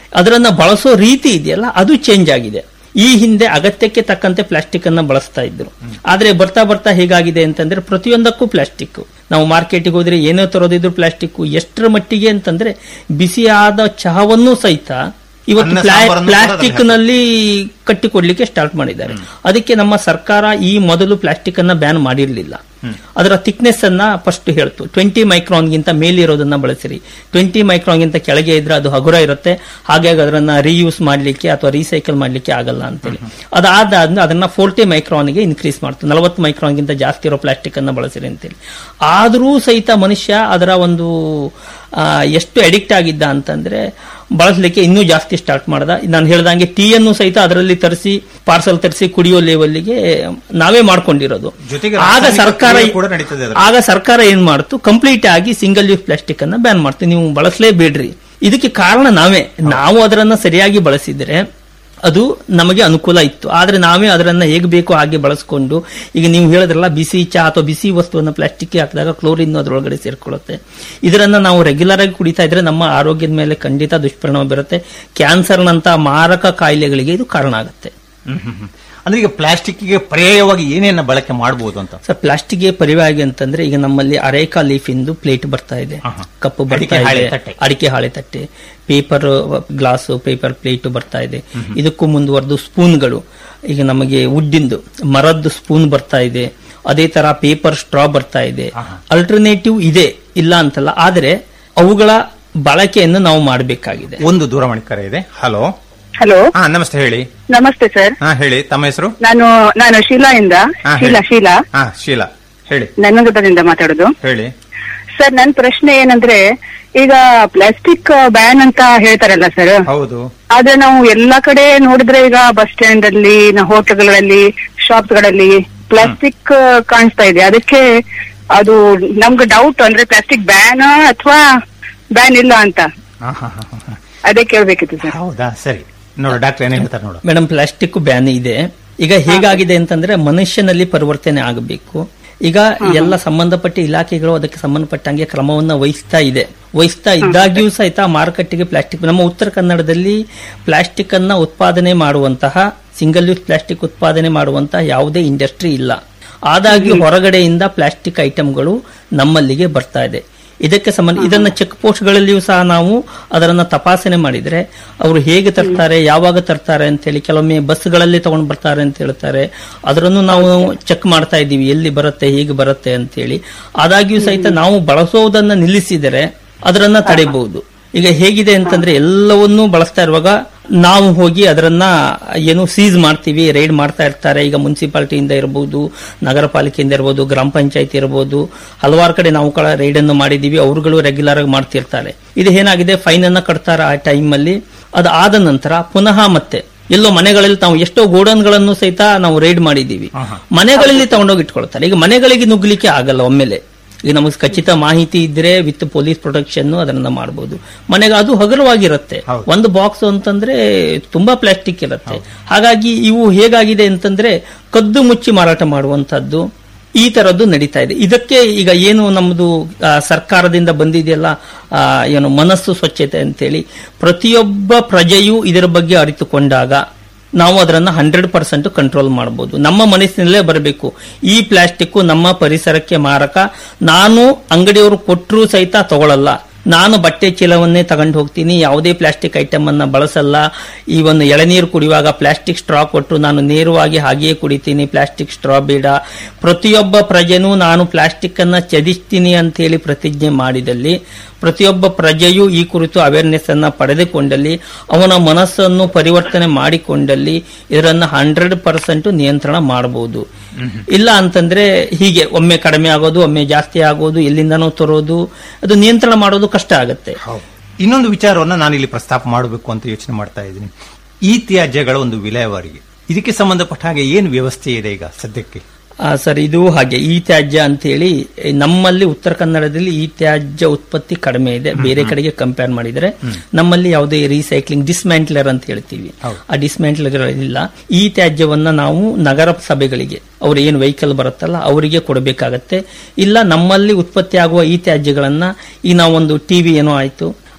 Speaker 5: ಅದರನ್ನ ಬಳಸೋ ರೀತಿ ಇದೆಯಲ್ಲ ಅದು ಚೇಂಜ್ ಆಗಿದೆ ಈ ಹಿಂದೆ ಅಗತ್ಯಕ್ಕೆ ತಕ್ಕಂತೆ ಪ್ಲಾಸ್ಟಿಕ್ ಅನ್ನ ಬಳಸ್ತಾ ಇದ್ರು ಆದ್ರೆ ಬರ್ತಾ ಬರ್ತಾ ಹೇಗಾಗಿದೆ ಅಂತಂದ್ರೆ ಪ್ರತಿಯೊಂದಕ್ಕೂ ಪ್ಲಾಸ್ಟಿಕ್ ನಾವು ಮಾರ್ಕೆಟಿಗೆ ಹೋದ್ರೆ ಏನೋ ತರೋದಿದ್ರು ಪ್ಲಾಸ್ಟಿಕ್ ಎಷ್ಟರ ಮಟ್ಟಿಗೆ ಅಂತಂದ್ರೆ ಬಿಸಿಯಾದ ಚಹಾವನ್ನು ಸಹಿತ ಇವತ್ತು
Speaker 7: ಅನ್ನ
Speaker 5: ಪ್ಲಾ-
Speaker 7: ಸಾಂಬಾರನ್ನು ಕೂಡ
Speaker 5: ಪ್ಲಾಸ್ಟಿಕ್ ನಲ್ಲಿ ಕಟ್ಟಿ ಕೊಡ್ಲಿಕ್ಕೆ ಸ್ಟಾರ್ಟ್ ಮಾಡಿದ್ದಾರೆ ಅದಕ್ಕೆ ನಮ್ಮ ಸರ್ಕಾರ ಈ ಮೊದಲು ಪ್ಲಾಸ್ಟಿಕ್ ಅನ್ನ ಬ್ಯಾನ್ ಮಾಡಿರಲಿಲ್ಲ ಅದರ ಥಿಕ್ನೆಸ್ ಅನ್ನ ಫಸ್ಟ್ ಹೇಳ್ತು ಟ್ವೆಂಟಿ ಮೈಕ್ರಾನ್ ಗಿಂತ ಮೇಲಿರೋದನ್ನ ಬಳಸಿರಿ ಟ್ವೆಂಟಿ ಮೈಕ್ರಾನ್ ಗಿಂತ ಕೆಳಗೆ ಇದ್ರೆ ಅದು ಹಗುರ ಇರುತ್ತೆ ಹಾಗಾಗಿ ಅದನ್ನ ರೀಯೂಸ್ ಮಾಡ್ಲಿಕ್ಕೆ ಅಥವಾ ರೀಸೈಕಲ್ ಮಾಡ್ಲಿಕ್ಕೆ ಆಗಲ್ಲ ಅಂತೇಳಿ ಅದಾದ ಅದನ್ನ ಫೋರ್ಟಿ ಮೈಕ್ರಾನ್ ಗೆ ಇನ್ಕ್ರೀಸ್ ಮಾಡ್ತು ನಲವತ್ತು ಮೈಕ್ರಾನ್ ಗಿಂತ ಜಾಸ್ತಿ ಇರೋ ಪ್ಲಾಸ್ಟಿಕ್ ಅನ್ನ ಬಳಸಿರಿ ಅಂತೇಳಿ ಆದರೂ ಸಹಿತ ಮನುಷ್ಯ ಅದರ ಒಂದು ಆ, ಎಷ್ಟು ಅಡಿಕ್ಟ್ ಆಗಿದ್ದ ಅಂತಂದ್ರೆ ಬಳಸಲಿಕ್ಕೆ ಇನ್ನೂ ಜಾಸ್ತಿ ಸ್ಟಾರ್ಟ್ ಮಾಡ್ದ ನಾನು ಹೇಳ್ದಂಗೆ ಟೀಯನ್ನು ಸಹಿತ ಅದರಲ್ಲಿ ತರಿಸಿ ಪಾರ್ಸಲ್ ತರಿಸಿ ಕುಡಿಯೋ ಲೆವೆಲ್ಗೆ ನಾವೇ ಮಾಡ್ಕೊಂಡಿರೋದು
Speaker 7: ಜೊತೆಗೆ
Speaker 5: ಆಗ
Speaker 7: ರಾಸಾಯನಿಕ
Speaker 5: ಸರ್ಕಾರ
Speaker 7: ಕ್ರಿಯೆ ಕೂಡ ನಡೀತದೆ ಅದರಲ್ಲಿ.
Speaker 5: ಆಗ ಸರ್ಕಾರ ಏನ್ ಮಾಡ್ತು ಕಂಪ್ಲೀಟ್ ಆಗಿ ಸಿಂಗಲ್ ಯೂಸ್ ಪ್ಲಾಸ್ಟಿಕ್ ಅನ್ನ ಬ್ಯಾನ್ ಮಾಡ್ತು ನೀವು ಬಳಸಲೇಬೇಡ್ರಿ ಇದಕ್ಕೆ ಕಾರಣ ನಾವೇ ನಾವು ಅದರನ್ನ ಸರಿಯಾಗಿ ಬಳಸಿದ್ರೆ ಅದು ನಮಗೆ ಅನುಕೂಲ ಇತ್ತು ಆದ್ರೆ ನಾವೇ ಅದರನ್ನ ಹೇಗೆ ಬೇಕೋ ಹಾಗೆ ಬಳಸ್ಕೊಂಡು ಈಗ ನೀವು ಹೇಳಿದ್ರಲ್ಲ ಬಿಸಿ ಚಹಾ ಅಥವಾ ಬಿಸಿ ವಸ್ತುವನ್ನು ಪ್ಲಾಸ್ಟಿಕ್ ಹಾಕಿದಾಗ ಕ್ಲೋರಿನ್ ಅದರೊಳಗಡೆ ಸೇರ್ಕೊಳ್ಳುತ್ತೆ ಇದರನ್ನ ನಾವು ರೆಗ್ಯುಲರ್ ಆಗಿ ಕುಡಿತಾ ಇದ್ರೆ ನಮ್ಮ ಆರೋಗ್ಯದ ಮೇಲೆ ಖಂಡಿತ ದುಷ್ಪರಿಣಾಮ ಬೀರುತ್ತೆ ಕ್ಯಾನ್ಸರ್ನಂತ ಮಾರಕ ಕಾಯಿಲೆಗಳಿಗೆ ಇದು ಕಾರಣ ಆಗುತ್ತೆ
Speaker 7: ಹ್ಮ್, ಹ್ಮ್, ಹ್ಮ್. ಅಂದ್ರೆ ಈಗ ಪ್ಲಾಸ್ಟಿಕ್ಗೆ ಪರ್ಯಾಯವಾಗಿ ಏನೇನ ಬಳಕೆ ಮಾಡಬಹುದು ಅಂತ
Speaker 5: ಸರ್ ಪ್ಲಾಸ್ಟಿಕ್ಗೆ ಪರಿವಾಗಿ ಅಂತಂದ್ರೆ ಈಗ ನಮ್ಮಲ್ಲಿ ಅರೇಕಾ ಲೀಫ್ ಇಂದು ಪ್ಲೇಟ್ ಬರ್ತಾ ಇದೆ ಕಪ್ಪು ಬರ್ತಾ
Speaker 7: ಅಡಿಕೆ ಹಾಳೆ
Speaker 5: ಇದೆ
Speaker 7: ತಟ್ಟೆ.
Speaker 5: ಅಡಿಕೆ ಹಾಳೆ ತಟ್ಟೆ ಪೇಪರ್ ಗ್ಲಾಸ್ ಪೇಪರ್ ಪ್ಲೇಟ್ ಬರ್ತಾ ಇದೆ ಇದಕ್ಕೂ ಮುಂದುವರೆದು ಸ್ಪೂನ್ಗಳು ಈಗ ನಮಗೆ ವುಡ್ಡಿಂದು ಮರದ್ದು ಸ್ಪೂನ್ ಬರ್ತಾ ಇದೆ ಅದೇ ತರ ಪೇಪರ್ ಸ್ಟ್ರಾ ಬರ್ತಾ ಇದೆ ಅಲ್ಟರ್ನೇಟಿವ್ ಇದೆ ಇಲ್ಲ ಅಂತಲ್ಲ ಆದ್ರೆ ಅವುಗಳ ಬಳಕೆಯನ್ನು ನಾವು ಮಾಡಬೇಕಾಗಿದೆ
Speaker 7: ಒಂದು ದೂರವಾಣಿ ಕರೆ ಇದೆ ಹಲೋ
Speaker 14: ಹಲೋ
Speaker 7: ಹಾ ನಮಸ್ತೆ ಹೇಳಿ
Speaker 14: ನಮಸ್ತೆ ಸರ್
Speaker 7: ಹಾ ಹೇಳಿ ತಮ್ಮ ಹೆಸರು
Speaker 14: ನಾನು ನಾನು ಶೀಲಾ ಇಂದ
Speaker 7: ಹಾ,
Speaker 14: ಶೀಲಾ
Speaker 7: ಹೇಳಿ.
Speaker 14: ಶೀಲಾ
Speaker 7: ಹಾ ಶೀಲಾ ಹೇಳಿ
Speaker 14: ನನ್ನಗುಡ್ಡದಿಂದ ಮಾತಾಡೋದು
Speaker 7: ಹೇಳಿ
Speaker 14: ಸರ್ ನನ್ನ ಪ್ರಶ್ನೆ ಏನಂದ್ರೆ ಈಗ ಪ್ಲಾಸ್ಟಿಕ್ ಬ್ಯಾನ್ ಅಂತ ಹೇಳ್ತಾರಲ್ಲ ಸರ್
Speaker 7: ಹೌದು
Speaker 14: ಆದ್ರೆ ನಾವು ಎಲ್ಲಾ ಕಡೆ ನೋಡಿದ್ರೆ ಈಗ ಬಸ್ ಸ್ಟ್ಯಾಂಡ್ ಅಲ್ಲಿ ಹೋಟೆಲ್ಗಳಲ್ಲಿ ಶಾಪ್ಸ್ ಗಳಲ್ಲಿ ಪ್ಲಾಸ್ಟಿಕ್ ಕಾಣಿಸ್ತಾ ಇದೆ ಅದಕ್ಕೆ ಅದು ನಮ್ಗೆ ಡೌಟ್ ಅಂದ್ರೆ ಪ್ಲಾಸ್ಟಿಕ್ ಬ್ಯಾನ್ ಅಥವಾ ಬ್ಯಾನ್ ಇಲ್ಲ ಅಂತ
Speaker 7: ಹಾ, ಹಾ, ಹಾ, ಹಾ.
Speaker 14: ಅದೇ ಕೇಳ್ಬೇಕಿತ್ತು ಸರ್
Speaker 7: ಹೌದಾ ಸರಿ ನೋಡು ಡಾಕ್ಟರ್ ಏನ್ ಹೇಳ್ತಾರೆ ನೋಡು
Speaker 5: ಮೇಡಮ್ ಪ್ಲಾಸ್ಟಿಕ್ ಬ್ಯಾನ್ ಇದೆ ಈಗ ಹೇಗಾಗಿದೆ ಅಂತಂದ್ರೆ ಮನುಷ್ಯನಲ್ಲಿ ಪರಿವರ್ತನೆ ಆಗಬೇಕು ಈಗ ಎಲ್ಲ ಸಂಬಂಧಪಟ್ಟ ಇಲಾಖೆಗಳು ಅದಕ್ಕೆ ಸಂಬಂಧಪಟ್ಟಂಗೆ ಕ್ರಮವನ್ನ ವಹಿಸ್ತಾ ಇದೆ ವಹಿಸ್ತಾ ಇದ್ದಾಗ್ಯೂ ಸಹಿತ ಮಾರುಕಟ್ಟೆಗೆ ಪ್ಲಾಸ್ಟಿಕ್ ನಮ್ಮ ಉತ್ತರ ಕನ್ನಡದಲ್ಲಿ ಪ್ಲಾಸ್ಟಿಕ್ ಅನ್ನ ಉತ್ಪಾದನೆ ಮಾಡುವಂತಹ ಸಿಂಗಲ್ ಯೂಸ್ ಪ್ಲಾಸ್ಟಿಕ್ ಉತ್ಪಾದನೆ ಮಾಡುವಂತಹ ಯಾವುದೇ ಇಂಡಸ್ಟ್ರಿ ಇಲ್ಲ ಆದಾಗ್ಯೂ ಹೊರಗಡೆಯಿಂದ ಪ್ಲಾಸ್ಟಿಕ್ ಐಟಮ್ಗಳು ನಮ್ಮಲ್ಲಿಗೆ ಬರ್ತಾ ಇದೆ ಇದಕ್ಕೆ ಸಂಬಂಧ ಇದನ್ನ ಚೆಕ್ ಪೋಸ್ಟ್ಗಳಲ್ಲಿಯೂ ಸಹ ನಾವು ಅದರನ್ನ ತಪಾಸಣೆ ಮಾಡಿದ್ರೆ ಅವರು ಹೇಗೆ ತರ್ತಾರೆ ಯಾವಾಗ ತರ್ತಾರೆ ಅಂತೇಳಿ ಕೆಲವೊಮ್ಮೆ ಬಸ್ಗಳಲ್ಲಿ ತಗೊಂಡು ಬರ್ತಾರೆ ಅಂತ ಹೇಳ್ತಾರೆ ಅದರನ್ನು ನಾವು ಚೆಕ್ ಮಾಡ್ತಾ ಇದ್ದೀವಿ ಎಲ್ಲಿ ಬರುತ್ತೆ ಹೇಗೆ ಬರುತ್ತೆ ಅಂತೇಳಿ ಆದಾಗ್ಯೂ ಸಹಿತ ನಾವು ಬಳಸೋದನ್ನ ನಿಲ್ಲಿಸಿದರೆ ಅದರನ್ನ ತಡೆಯಬಹುದು ಈಗ ಹೇಗಿದೆ ಅಂತಂದ್ರೆ ಎಲ್ಲವನ್ನೂ ಬಳಸ್ತಾ ಇರುವಾಗ ನಾವು ಹೋಗಿ ಅದರನ್ನ ಏನು ಸೀಸ್ ಮಾಡ್ತೀವಿ ರೈಡ್ ಮಾಡ್ತಾ ಇರ್ತಾರೆ ಈಗ ಮುನ್ಸಿಪಾಲಿಟಿಯಿಂದ ಇರಬಹುದು ನಗರ ಪಾಲಿಕೆಯಿಂದ ಇರಬಹುದು ಗ್ರಾಮ ಪಂಚಾಯತ್ ಇರಬಹುದು ಹಲವಾರು ಕಡೆ ನಾವು ಕೂಡ ರೈಡ್ ಅನ್ನು ಮಾಡಿದೀವಿ ಅವರುಗಳು ರೆಗ್ಯುಲರ್ ಆಗಿ ಮಾಡ್ತಿರ್ತಾರೆ ಇದು ಏನಾಗಿದೆ ಫೈನ್ ಅನ್ನ ಕಟ್ತಾರೆ ಆ ಟೈಮ್ ಅಲ್ಲಿ ಅದು ಆದ ನಂತರ ಪುನಃ ಮತ್ತೆ ಎಲ್ಲೋ ಮನೆಗಳಲ್ಲಿ ತಾವು ಎಷ್ಟೋ ಗೋಡನ್ಗಳನ್ನು ಸಹಿತ ನಾವು ರೈಡ್ ಮಾಡಿದೀವಿ ಮನೆಗಳಲ್ಲಿ ತಗೊಂಡೋಗಿ ಇಟ್ಕೊಳ್ತಾರೆ ಈಗ ಮನೆಗಳಿಗೆ ನುಗ್ಗಲಿಕ್ಕೆ ಆಗಲ್ಲ ಒಮ್ಮೆಲೆ ಈಗ ನಮಗೆ ಖಚಿತ ಮಾಹಿತಿ ಇದ್ರೆ ವಿತ್ ಪೊಲೀಸ್ ಪ್ರೊಟೆಕ್ಷನ್ ಅದನ್ನ ಮಾಡಬಹುದು ಮನೆಗೆ ಅದು ಹಗುರವಾಗಿರುತ್ತೆ ಒಂದು ಬಾಕ್ಸ್ ಅಂತಂದ್ರೆ ತುಂಬಾ ಪ್ಲಾಸ್ಟಿಕ್ ಇರುತ್ತೆ ಹಾಗಾಗಿ ಇವು ಹೇಗಾಗಿದೆ ಅಂತಂದ್ರೆ ಕದ್ದು ಮುಚ್ಚಿ ಮಾರಾಟ ಮಾಡುವಂತದ್ದು ಈ ತರದ್ದು ನಡೀತಾ ಇದೆ ಇದಕ್ಕೆ ಈಗ ಏನು ನಮ್ಮದು ಆ, ಸರ್ಕಾರದಿಂದ ಬಂದಿದೆಯಲ್ಲ ಆ, ಏನು ಮನಸ್ಸು ಸ್ವಚ್ಛತೆ ಅಂತೇಳಿ ಪ್ರತಿಯೊಬ್ಬ ಪ್ರಜೆಯೂ ಇದರ ಬಗ್ಗೆ ಅರಿತುಕೊಂಡಾಗ ನಾವು ಅದರನ್ನ ಹಂಡ್ರೆಡ್ ಪರ್ಸೆಂಟ್ ಕಂಟ್ರೋಲ್ ಮಾಡಬಹುದು ನಮ್ಮ ಮನಸ್ಸಿನಲ್ಲೇ ಬರಬೇಕು ಈ ಪ್ಲಾಸ್ಟಿಕ್ ನಮ್ಮ ಪರಿಸರಕ್ಕೆ ಮಾರಕ ನಾನು ಅಂಗಡಿಯವರು ಕೊಟ್ಟರೂ ಸಹಿತ ತಗೊಳ್ಳಲ್ಲ ನಾನು ಬಟ್ಟೆ ಚೀಲವನ್ನೇ ತಗೊಂಡು ಹೋಗ್ತೀನಿ ಯಾವುದೇ ಪ್ಲಾಸ್ಟಿಕ್ ಐಟಮ್ ಅನ್ನ ಬಳಸಲ್ಲ ಈ ಒಂದು ಎಳನೀರು ಕುಡಿಯುವಾಗ ಪ್ಲಾಸ್ಟಿಕ್ ಸ್ಟ್ರಾ ಕೊಟ್ಟು ನಾನು ನೇರವಾಗಿ ಹಾಗೆಯೇ ಕುಡಿತೀನಿ ಪ್ಲಾಸ್ಟಿಕ್ ಸ್ಟ್ರಾ ಬೇಡ ಪ್ರತಿಯೊಬ್ಬ ಪ್ರಜೆನೂ ನಾನು ಪ್ಲಾಸ್ಟಿಕ್ ಅನ್ನ ತ್ಯಜಿಸ್ತೀನಿ ಅಂತ ಹೇಳಿ ಪ್ರತಿಜ್ಞೆ ಮಾಡಿದಲ್ಲಿ ಪ್ರತಿಯೊಬ್ಬ ಪ್ರಜೆಯೂ ಈ ಕುರಿತು ಅವೇರ್ನೆಸ್ ಅನ್ನ ಪಡೆದುಕೊಂಡಲ್ಲಿ ಅವನ ಮನಸ್ಸನ್ನು ಪರಿವರ್ತನೆ ಮಾಡಿಕೊಂಡಲ್ಲಿ ಇದರನ್ನ ಹಂಡ್ರೆಡ್ ಪರ್ಸೆಂಟ್ ನಿಯಂತ್ರಣ ಮಾಡಬಹುದು ಇಲ್ಲ ಅಂತಂದ್ರೆ ಹೀಗೆ ಒಮ್ಮೆ ಕಡಿಮೆ ಆಗೋದು ಒಮ್ಮೆ ಜಾಸ್ತಿ ಆಗೋದು ಎಲ್ಲಿಂದನೋ ತರೋದು ಅದು ನಿಯಂತ್ರಣ ಮಾಡೋದು ಕಷ್ಟ ಆಗುತ್ತೆ
Speaker 7: ಇನ್ನೊಂದು ವಿಚಾರವನ್ನ ನಾನು ಇಲ್ಲಿ ಪ್ರಸ್ತಾಪ ಮಾಡಬೇಕು ಅಂತ ಯೋಚನೆ ಮಾಡ್ತಾ ಇದ್ದೀನಿ ಈ ತ್ಯಾಜ್ಯಗಳ ಒಂದು ವಿಲೇವಾರಿಗೆ ಇದಕ್ಕೆ ಸಂಬಂಧಪಟ್ಟ ಹಾಗೆ ಏನು ವ್ಯವಸ್ಥೆ ಇದೆ ಈಗ ಸದ್ಯಕ್ಕೆ
Speaker 5: ಆ, ಸರ್ ಇದು ಹಾಗೆ ಈ ತ್ಯಾಜ್ಯ ಅಂತ ಹೇಳಿ ನಮ್ಮಲ್ಲಿ ಉತ್ತರ ಕನ್ನಡದಲ್ಲಿ ಈ ತ್ಯಾಜ್ಯ ಉತ್ಪತ್ತಿ ಕಡಿಮೆ ಇದೆ ಬೇರೆ ಕಡೆಗೆ ಕಂಪೇರ್ ಮಾಡಿದ್ರೆ ನಮ್ಮಲ್ಲಿ ಯಾವುದೇ ರೀಸೈಕ್ಲಿಂಗ್ ಡಿಸ್ಮ್ಯಾಂಟ್ಲರ್ ಅಂತ ಹೇಳ್ತೀವಿ ಆ ಡಿಸ್ಮ್ಯಾಂಟ್ಲರ್ ಇಲ್ಲ ಈ ತ್ಯಾಜ್ಯವನ್ನ ನಾವು ನಗರ ಸಭೆಗಳಿಗೆ ಅವ್ರು ಏನು ವೆಹಿಕಲ್ ಬರುತ್ತಲ್ಲ ಅವರಿಗೆ ಕೊಡಬೇಕಾಗತ್ತೆ ಇಲ್ಲ ನಮ್ಮಲ್ಲಿ ಉತ್ಪತ್ತಿ ಆಗುವ ಈ ತ್ಯಾಜ್ಯಗಳನ್ನ ಈ ನಾವೊಂದು ಟಿವಿ ಏನೋ ಆಯ್ತು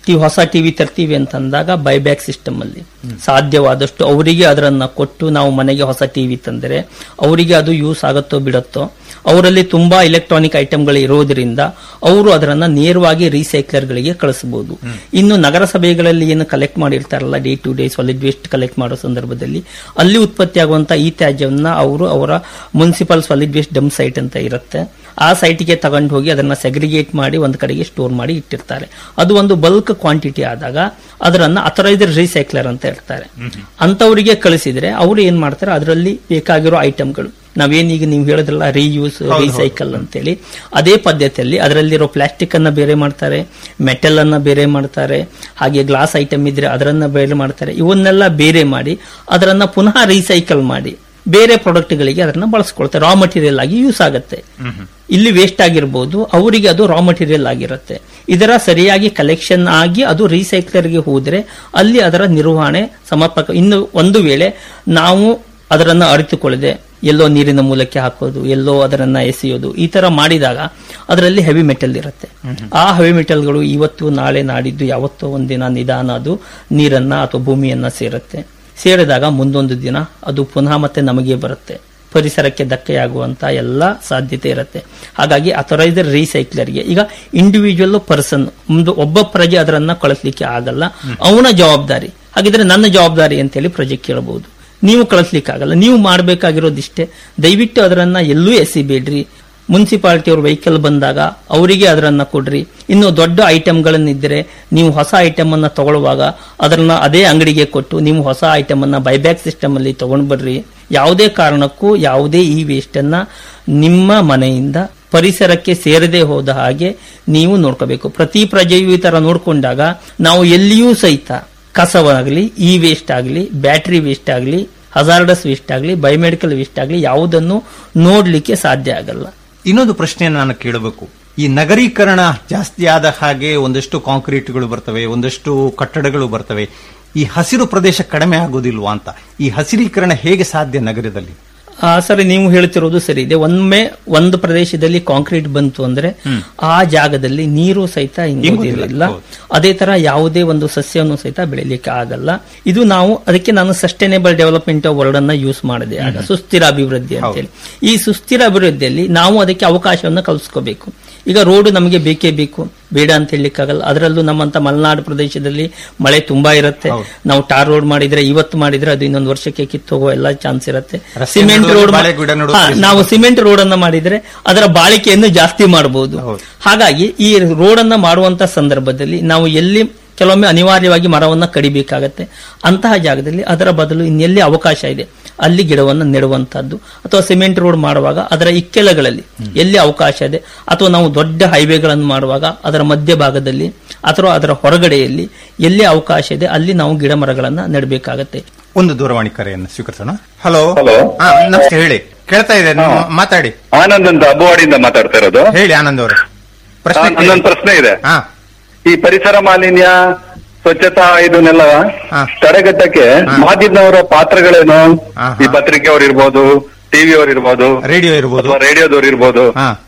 Speaker 5: ಟಿವಿ ಹೊಸ ಟಿವಿ ತರ್ತೀವಿ ಅಂತಂದಾಗ ಬೈಬ್ಯಾಕ್ ಸಿಸ್ಟಮ್ ಅಲ್ಲಿ ಸಾಧ್ಯವಾದಷ್ಟು ಅವರಿಗೆ ಅದರನ್ನ ಕೊಟ್ಟು ನಾವು ಮನೆಗೆ ಹೊಸ ಟಿವಿ ತಂದರೆ ಅವರಿಗೆ ಅದು ಯೂಸ್ ಆಗುತ್ತೋ ಬಿಡುತ್ತೋ ಅವರಲ್ಲಿ ತುಂಬಾ ಇಲೆಕ್ಟ್ರಾನಿಕ್ ಐಟಮ್ಗಳು ಇರೋದ್ರಿಂದ ಅವರು ಅದರನ್ನ ನೇರವಾಗಿ ರೀಸೈಕ್ಲರ್ಗಳಿಗೆ ಕಳಿಸಬಹುದು ಇನ್ನು ನಗರಸಭೆಗಳಲ್ಲಿ ಏನು ಕಲೆಕ್ಟ್ ಮಾಡಿರ್ತಾರಲ್ಲ day to day solid waste collect ಮಾಡೋ ಸಂದರ್ಭದಲ್ಲಿ ಅಲ್ಲಿ ಉತ್ಪತ್ತಿಯಾಗುವಂತಹ ಈ ತ್ಯಾಜ್ಯವನ್ನ ಅವರು ಅವರ municipal solid waste dump site ಅಂತ ಇರುತ್ತೆ ಆ ಸೈಟ್ಗೆ ತಗೊಂಡು ಹೋಗಿ ಅದನ್ನ ಸೆಗ್ರಿಗೇಟ್ ಮಾಡಿ ಒಂದು ಕಡೆಗೆ ಸ್ಟೋರ್ ಮಾಡಿ ಇಟ್ಟಿರ್ತಾರೆ ಅದು ಒಂದು ಬಲ್ಕ್ ಕ್ವಾಂಟಿಟಿ ಆದಾಗ ಅದರನ್ನ ಅಥರೈಸ್ಡ್ ರೀಸೈಕ್ಲರ್ ಅಂತ ಇರ್ತಾರೆ ಅಂತವರಿಗೆ ಕಳಿಸಿದ್ರೆ ಅವರು ಏನ್ ಮಾಡ್ತಾರೆ ಅದರಲ್ಲಿ ಬೇಕಾಗಿರೋ ಐಟಮ್ಗಳು ನಾವೇನೀಗ ನೀವು ಹೇಳಿದ್ರಲ್ಲ ರೀಯೂಸ್
Speaker 7: ಹೌದು.
Speaker 5: ರೀಸೈಕಲ್ ಅಂತೇಳಿ ಅದೇ ಪದ್ಧತಿಯಲ್ಲಿ ಅದರಲ್ಲಿರೋ ಪ್ಲಾಸ್ಟಿಕ್ ಅನ್ನ ಬೇರೆ ಮಾಡ್ತಾರೆ ಮೆಟಲ್ ಅನ್ನ ಬೇರೆ ಮಾಡ್ತಾರೆ ಹಾಗೆ ಗ್ಲಾಸ್ ಐಟಮ್ ಇದ್ರೆ ಅದರನ್ನ ಬೇರೆ ಮಾಡ್ತಾರೆ ಇವನ್ನೆಲ್ಲ ಬೇರೆ ಮಾಡಿ ಅದರನ್ನ ಪುನಃ ರೀಸೈಕಲ್ ಮಾಡಿ ಬೇರೆ ಪ್ರಾಡಕ್ಟ್ಗಳಿಗೆ ಅದನ್ನ ಬಳಸ್ಕೊಳ್ತಾರೆ ರಾ ಮಟೀರಿಯಲ್ ಆಗಿ ಯೂಸ್ ಆಗುತ್ತೆ ಇಲ್ಲಿ ವೇಸ್ಟ್ ಆಗಿರ್ಬೋದು ಅವರಿಗೆ ಅದು ರಾ ಮಟೀರಿಯಲ್ ಆಗಿರುತ್ತೆ ಇದರ ಸರಿಯಾಗಿ ಕಲೆಕ್ಷನ್ ಆಗಿ ಅದು ರೀಸೈಕ್ಲರ್ಗೆ ಹೋದ್ರೆ ಅಲ್ಲಿ ಅದರ ನಿರ್ವಹಣೆ ಸಮರ್ಪಕ ಇನ್ನು ಒಂದು ವೇಳೆ ನಾವು ಅದರನ್ನ ಅರಿತುಕೊಳ್ಳದೆ ಎಲ್ಲೋ ನೀರಿನ ಮೂಲಕ್ಕೆ ಹಾಕೋದು ಎಲ್ಲೋ ಅದರನ್ನ ಎಸೆಯೋದು ಈ ತರ ಮಾಡಿದಾಗ ಅದರಲ್ಲಿ ಹೆವಿ ಮೆಟಲ್ ಇರುತ್ತೆ ಆ ಹೆವಿ ಮೆಟಲ್ಗಳು ಇವತ್ತು ನಾಳೆ ನಾಡಿದ್ದು ಯಾವತ್ತೋ ಒಂದಿನ ನಿಧಾನ ಅದು ನೀರನ್ನ ಅಥವಾ ಭೂಮಿಯನ್ನ ಸೇರುತ್ತೆ ಸೇರಿದಾಗ ಮುಂದೊಂದು ದಿನ ಅದು ಪುನಃ ಮತ್ತೆ ನಮಗೆ ಬರುತ್ತೆ ಪರಿಸರಕ್ಕೆ ಧಕ್ಕೆಯಾಗುವಂತ ಎಲ್ಲ ಸಾಧ್ಯತೆ ಇರುತ್ತೆ ಹಾಗಾಗಿ ಅಥರೈಸರ್ ರೀಸೈಕ್ಲರ್ಗೆ ಈಗ ಇಂಡಿವಿಜುವಲ್ ಪರ್ಸನ್ ಒಂದು ಒಬ್ಬ ಪ್ರಜೆ ಅದರನ್ನ ಕಳಿಸ್ಲಿಕ್ಕೆ ಆಗಲ್ಲ ಅವನ ಜವಾಬ್ದಾರಿ ಹಾಗಿದ್ರೆ ನನ್ನ ಜವಾಬ್ದಾರಿ ಅಂತೇಳಿ ಪ್ರಜೆ ಕೇಳಬಹುದು ನೀವು ಕಳಿಸ್ಲಿಕ್ಕೆ ಆಗಲ್ಲ ನೀವು ಮಾಡಬೇಕಾಗಿರೋದಿಷ್ಟೇ ದಯವಿಟ್ಟು ಅದರನ್ನ ಎಲ್ಲೂ ಎಸಿಬೇಡ್ರಿ ಮುನ್ಸಿಪಾಲಿಟಿ ಅವ್ರ ವೆಹಿಕಲ್ ಬಂದಾಗ ಅವರಿಗೆ ಅದರನ್ನ ಕೊಡ್ರಿ ಇನ್ನು ದೊಡ್ಡ ಐಟಮ್ಗಳನ್ನಿದ್ದರೆ ನೀವು ಹೊಸ ಐಟಮ್ ಅನ್ನ ತಗೊಳ್ಳುವಾಗ ಅದನ್ನ ಅದೇ ಅಂಗಡಿಗೆ ಕೊಟ್ಟು ನೀವು ಹೊಸ ಐಟಮ್ ಅನ್ನ ಬೈಬ್ಯಾಕ್ ಸಿಸ್ಟಮ್ ಅಲ್ಲಿ ತಗೊಂಡ್ ಬರ್ರಿ ಯಾವುದೇ ಕಾರಣಕ್ಕೂ ಯಾವುದೇ ಈ ವೇಸ್ಟ್ ಅನ್ನ ನಿಮ್ಮ ಮನೆಯಿಂದ ಪರಿಸರಕ್ಕೆ ಸೇರದೆ ಹೋದ ಹಾಗೆ ನೀವು ನೋಡ್ಕೋಬೇಕು ಪ್ರತಿ ಪ್ರಜೆಯು ಈ ತರ ನೋಡ್ಕೊಂಡಾಗ ನಾವು ಎಲ್ಲಿಯೂ ಸಹಿತ ಕಸವಾಗಲಿ ಈ ವೇಸ್ಟ್ ಆಗಲಿ ಬ್ಯಾಟರಿ ವೇಸ್ಟ್ ಆಗಲಿ ಹಜಾರ್ಡಸ್ ವೇಸ್ಟ್ ಆಗಲಿ ಬಯೋಮೆಡಿಕಲ್ ವೇಸ್ಟ್ ಆಗಲಿ ಯಾವುದನ್ನು ನೋಡ್ಲಿಕ್ಕೆ ಸಾಧ್ಯ ಆಗಲ್ಲ
Speaker 7: ಇನ್ನೊಂದು ಪ್ರಶ್ನೆಯನ್ನು ನಾನು ಕೇಳಬೇಕು ಈ ನಗರೀಕರಣ ಜಾಸ್ತಿ ಆದ ಹಾಗೆ ಒಂದಷ್ಟು ಕಾಂಕ್ರೀಟ್ಗಳು ಬರ್ತವೆ ಒಂದಷ್ಟು ಕಟ್ಟಡಗಳು ಬರ್ತವೆ ಈ ಹಸಿರು ಪ್ರದೇಶ ಕಡಿಮೆ ಆಗೋದಿಲ್ವಾ ಅಂತ ಈ ಹಸಿರೀಕರಣ ಹೇಗೆ ಸಾಧ್ಯ ನಗರದಲ್ಲಿ
Speaker 5: ಆ, ಸರಿ ನೀವು ಹೇಳ್ತಿರೋದು ಸರಿ ಇದೆ ಒಮ್ಮೆ ಒಂದು ಪ್ರದೇಶದಲ್ಲಿ ಕಾಂಕ್ರೀಟ್ ಬಂತು ಅಂದ್ರೆ ಆ ಜಾಗದಲ್ಲಿ ನೀರು ಸಹಿತ ಇಂಗೋದಿಲ್ಲ
Speaker 7: ಇಂಗೋದಿಲ್ಲ.
Speaker 5: ಅದೇ ತರ ಯಾವುದೇ ಒಂದು ಸಸ್ಯವನ್ನು ಸಹಿತ ಬೆಳಿಲಿಕ್ಕೆ ಆಗಲ್ಲ ಇದು ನಾವು ಅದಕ್ಕೆ ನಾನು ಸಸ್ಟೈನೇಬಲ್ ಡೆವಲಪ್ಮೆಂಟ್ ವರ್ಡ್ ಅನ್ನ ಯೂಸ್ ಮಾಡಿದೆ ಆಗ ಸುಸ್ಥಿರ ಅಭಿವೃದ್ಧಿ ಅಂತೇಳಿ ಈ ಸುಸ್ಥಿರ ಅಭಿವೃದ್ಧಿಯಲ್ಲಿ ನಾವು ಅದಕ್ಕೆ ಅವಕಾಶವನ್ನು ಕಲ್ಸ್ಕೋಬೇಕು ಈಗ ರೋಡ್ ನಮಗೆ ಬೇಕೇ ಬೇಕು ಬೇಡ ಅಂತ ಹೇಳಲಿಕ್ಕಾಗಲ್ಲ ಅದರಲ್ಲೂ ನಮ್ಮಂತ ಮಲೆನಾಡು ಪ್ರದೇಶದಲ್ಲಿ ಮಳೆ ತುಂಬಾ ಇರುತ್ತೆ ನಾವು ಟಾರ್ ರೋಡ್ ಮಾಡಿದ್ರೆ ಇವತ್ತು ಮಾಡಿದ್ರೆ ಅದು ಇನ್ನೊಂದು ವರ್ಷಕ್ಕೆ ಕಿತ್ತೋಗೋ ಎಲ್ಲ ಚಾನ್ಸ್ ಇರುತ್ತೆ
Speaker 7: ರಸ್ತೆ
Speaker 5: ಸಿಮೆಂಟ್
Speaker 7: ನಡುವೆ
Speaker 5: ರೋಡ್
Speaker 7: ಬಾಳೆ ಗಿಡ ನೆಡುವ ಪರಿಸ್ಥಿತಿ.
Speaker 5: ನಾವು ಸಿಮೆಂಟ್ ರೋಡ್ ಅನ್ನ ಮಾಡಿದ್ರೆ ಅದರ ಬಾಳಿಕೆಯನ್ನು ಜಾಸ್ತಿ ಮಾಡಬಹುದು ಹಾಗಾಗಿ ಈ ರೋಡ್ ಅನ್ನ ಮಾಡುವಂತ ಸಂದರ್ಭದಲ್ಲಿ ನಾವು ಎಲ್ಲಿ ಕೆಲವೊಮ್ಮೆ ಅನಿವಾರ್ಯವಾಗಿ ಮರವನ್ನ ಕಡಿಬೇಕಾಗತ್ತೆ ಅಂತಹ ಜಾಗದಲ್ಲಿ ಅದರ ಬದಲು ಇನ್ನೆಲ್ಲಿ ಅವಕಾಶ ಇದೆ ಅಲ್ಲಿ ಗಿಡವನ್ನು ನೆಡುವಂತಹದ್ದು ಅಥವಾ ಸಿಮೆಂಟ್ ರೋಡ್ ಮಾಡುವಾಗ ಅದರ ಇಕ್ಕೆಲಗಳಲ್ಲಿ ಎಲ್ಲಿ ಅವಕಾಶ ಇದೆ ಅಥವಾ ನಾವು ದೊಡ್ಡ ಹೈವೇಗಳನ್ನು ಮಾಡುವಾಗ ಅದರ ಮಧ್ಯಭಾಗದಲ್ಲಿ ಅಥವಾ ಅದರ ಹೊರಗಡೆಯಲ್ಲಿ ಎಲ್ಲಿ ಅವಕಾಶ ಇದೆ ಅಲ್ಲಿ ನಾವು ಗಿಡ ಮರಗಳನ್ನ ನೆಡಬೇಕಾಗತ್ತೆ
Speaker 7: ಒಂದು ದೂರವಾಣಿ ಕರೆಯನ್ನು ಸ್ವೀಕರಿಸೋಣ ಹಲೋ
Speaker 15: ಹಲೋ.
Speaker 7: ಹಾ, ನಮಸ್ತೆ ಹೇಳಿ ಕೇಳ್ತಾ ಇದೆ ನೀವು ಮಾತಾಡಿ
Speaker 15: ಆನಂದ್ ಅಂತ ಅಬ್ಬವಾಡಿಯಿಂದ ಮಾತಾಡ್ತಾ ಇರೋದು
Speaker 7: ಹೇಳಿ ಆನಂದ್ ಅವರೇ ಪ್ರಶ್ನೆ
Speaker 15: ಆ, ನನ್ನೊಂದು ಪ್ರಶ್ನೆ ಇದೆ
Speaker 7: ಹಾ
Speaker 15: ಈ ಪರಿಸರ ಮಾಲಿನ್ಯ ಸ್ವಚ್ಛತಾ ಇದನ್ನೆಲ್ಲ ತಡೆಗಟ್ಟಕ್ಕೆ ಮಾಧ್ಯಮದವರ ಪಾತ್ರಗಳೇನು ಈ ಪತ್ರಿಕೆಯವರು ಇರ್ಬೋದು ಟಿವಿ ಅವ್ರು ಇರ್ಬೋದು
Speaker 7: ರೇಡಿಯೋ ಇರ್ಬೋದು
Speaker 15: ರೇಡಿಯೋದವ್ರು ಇರ್ಬೋದು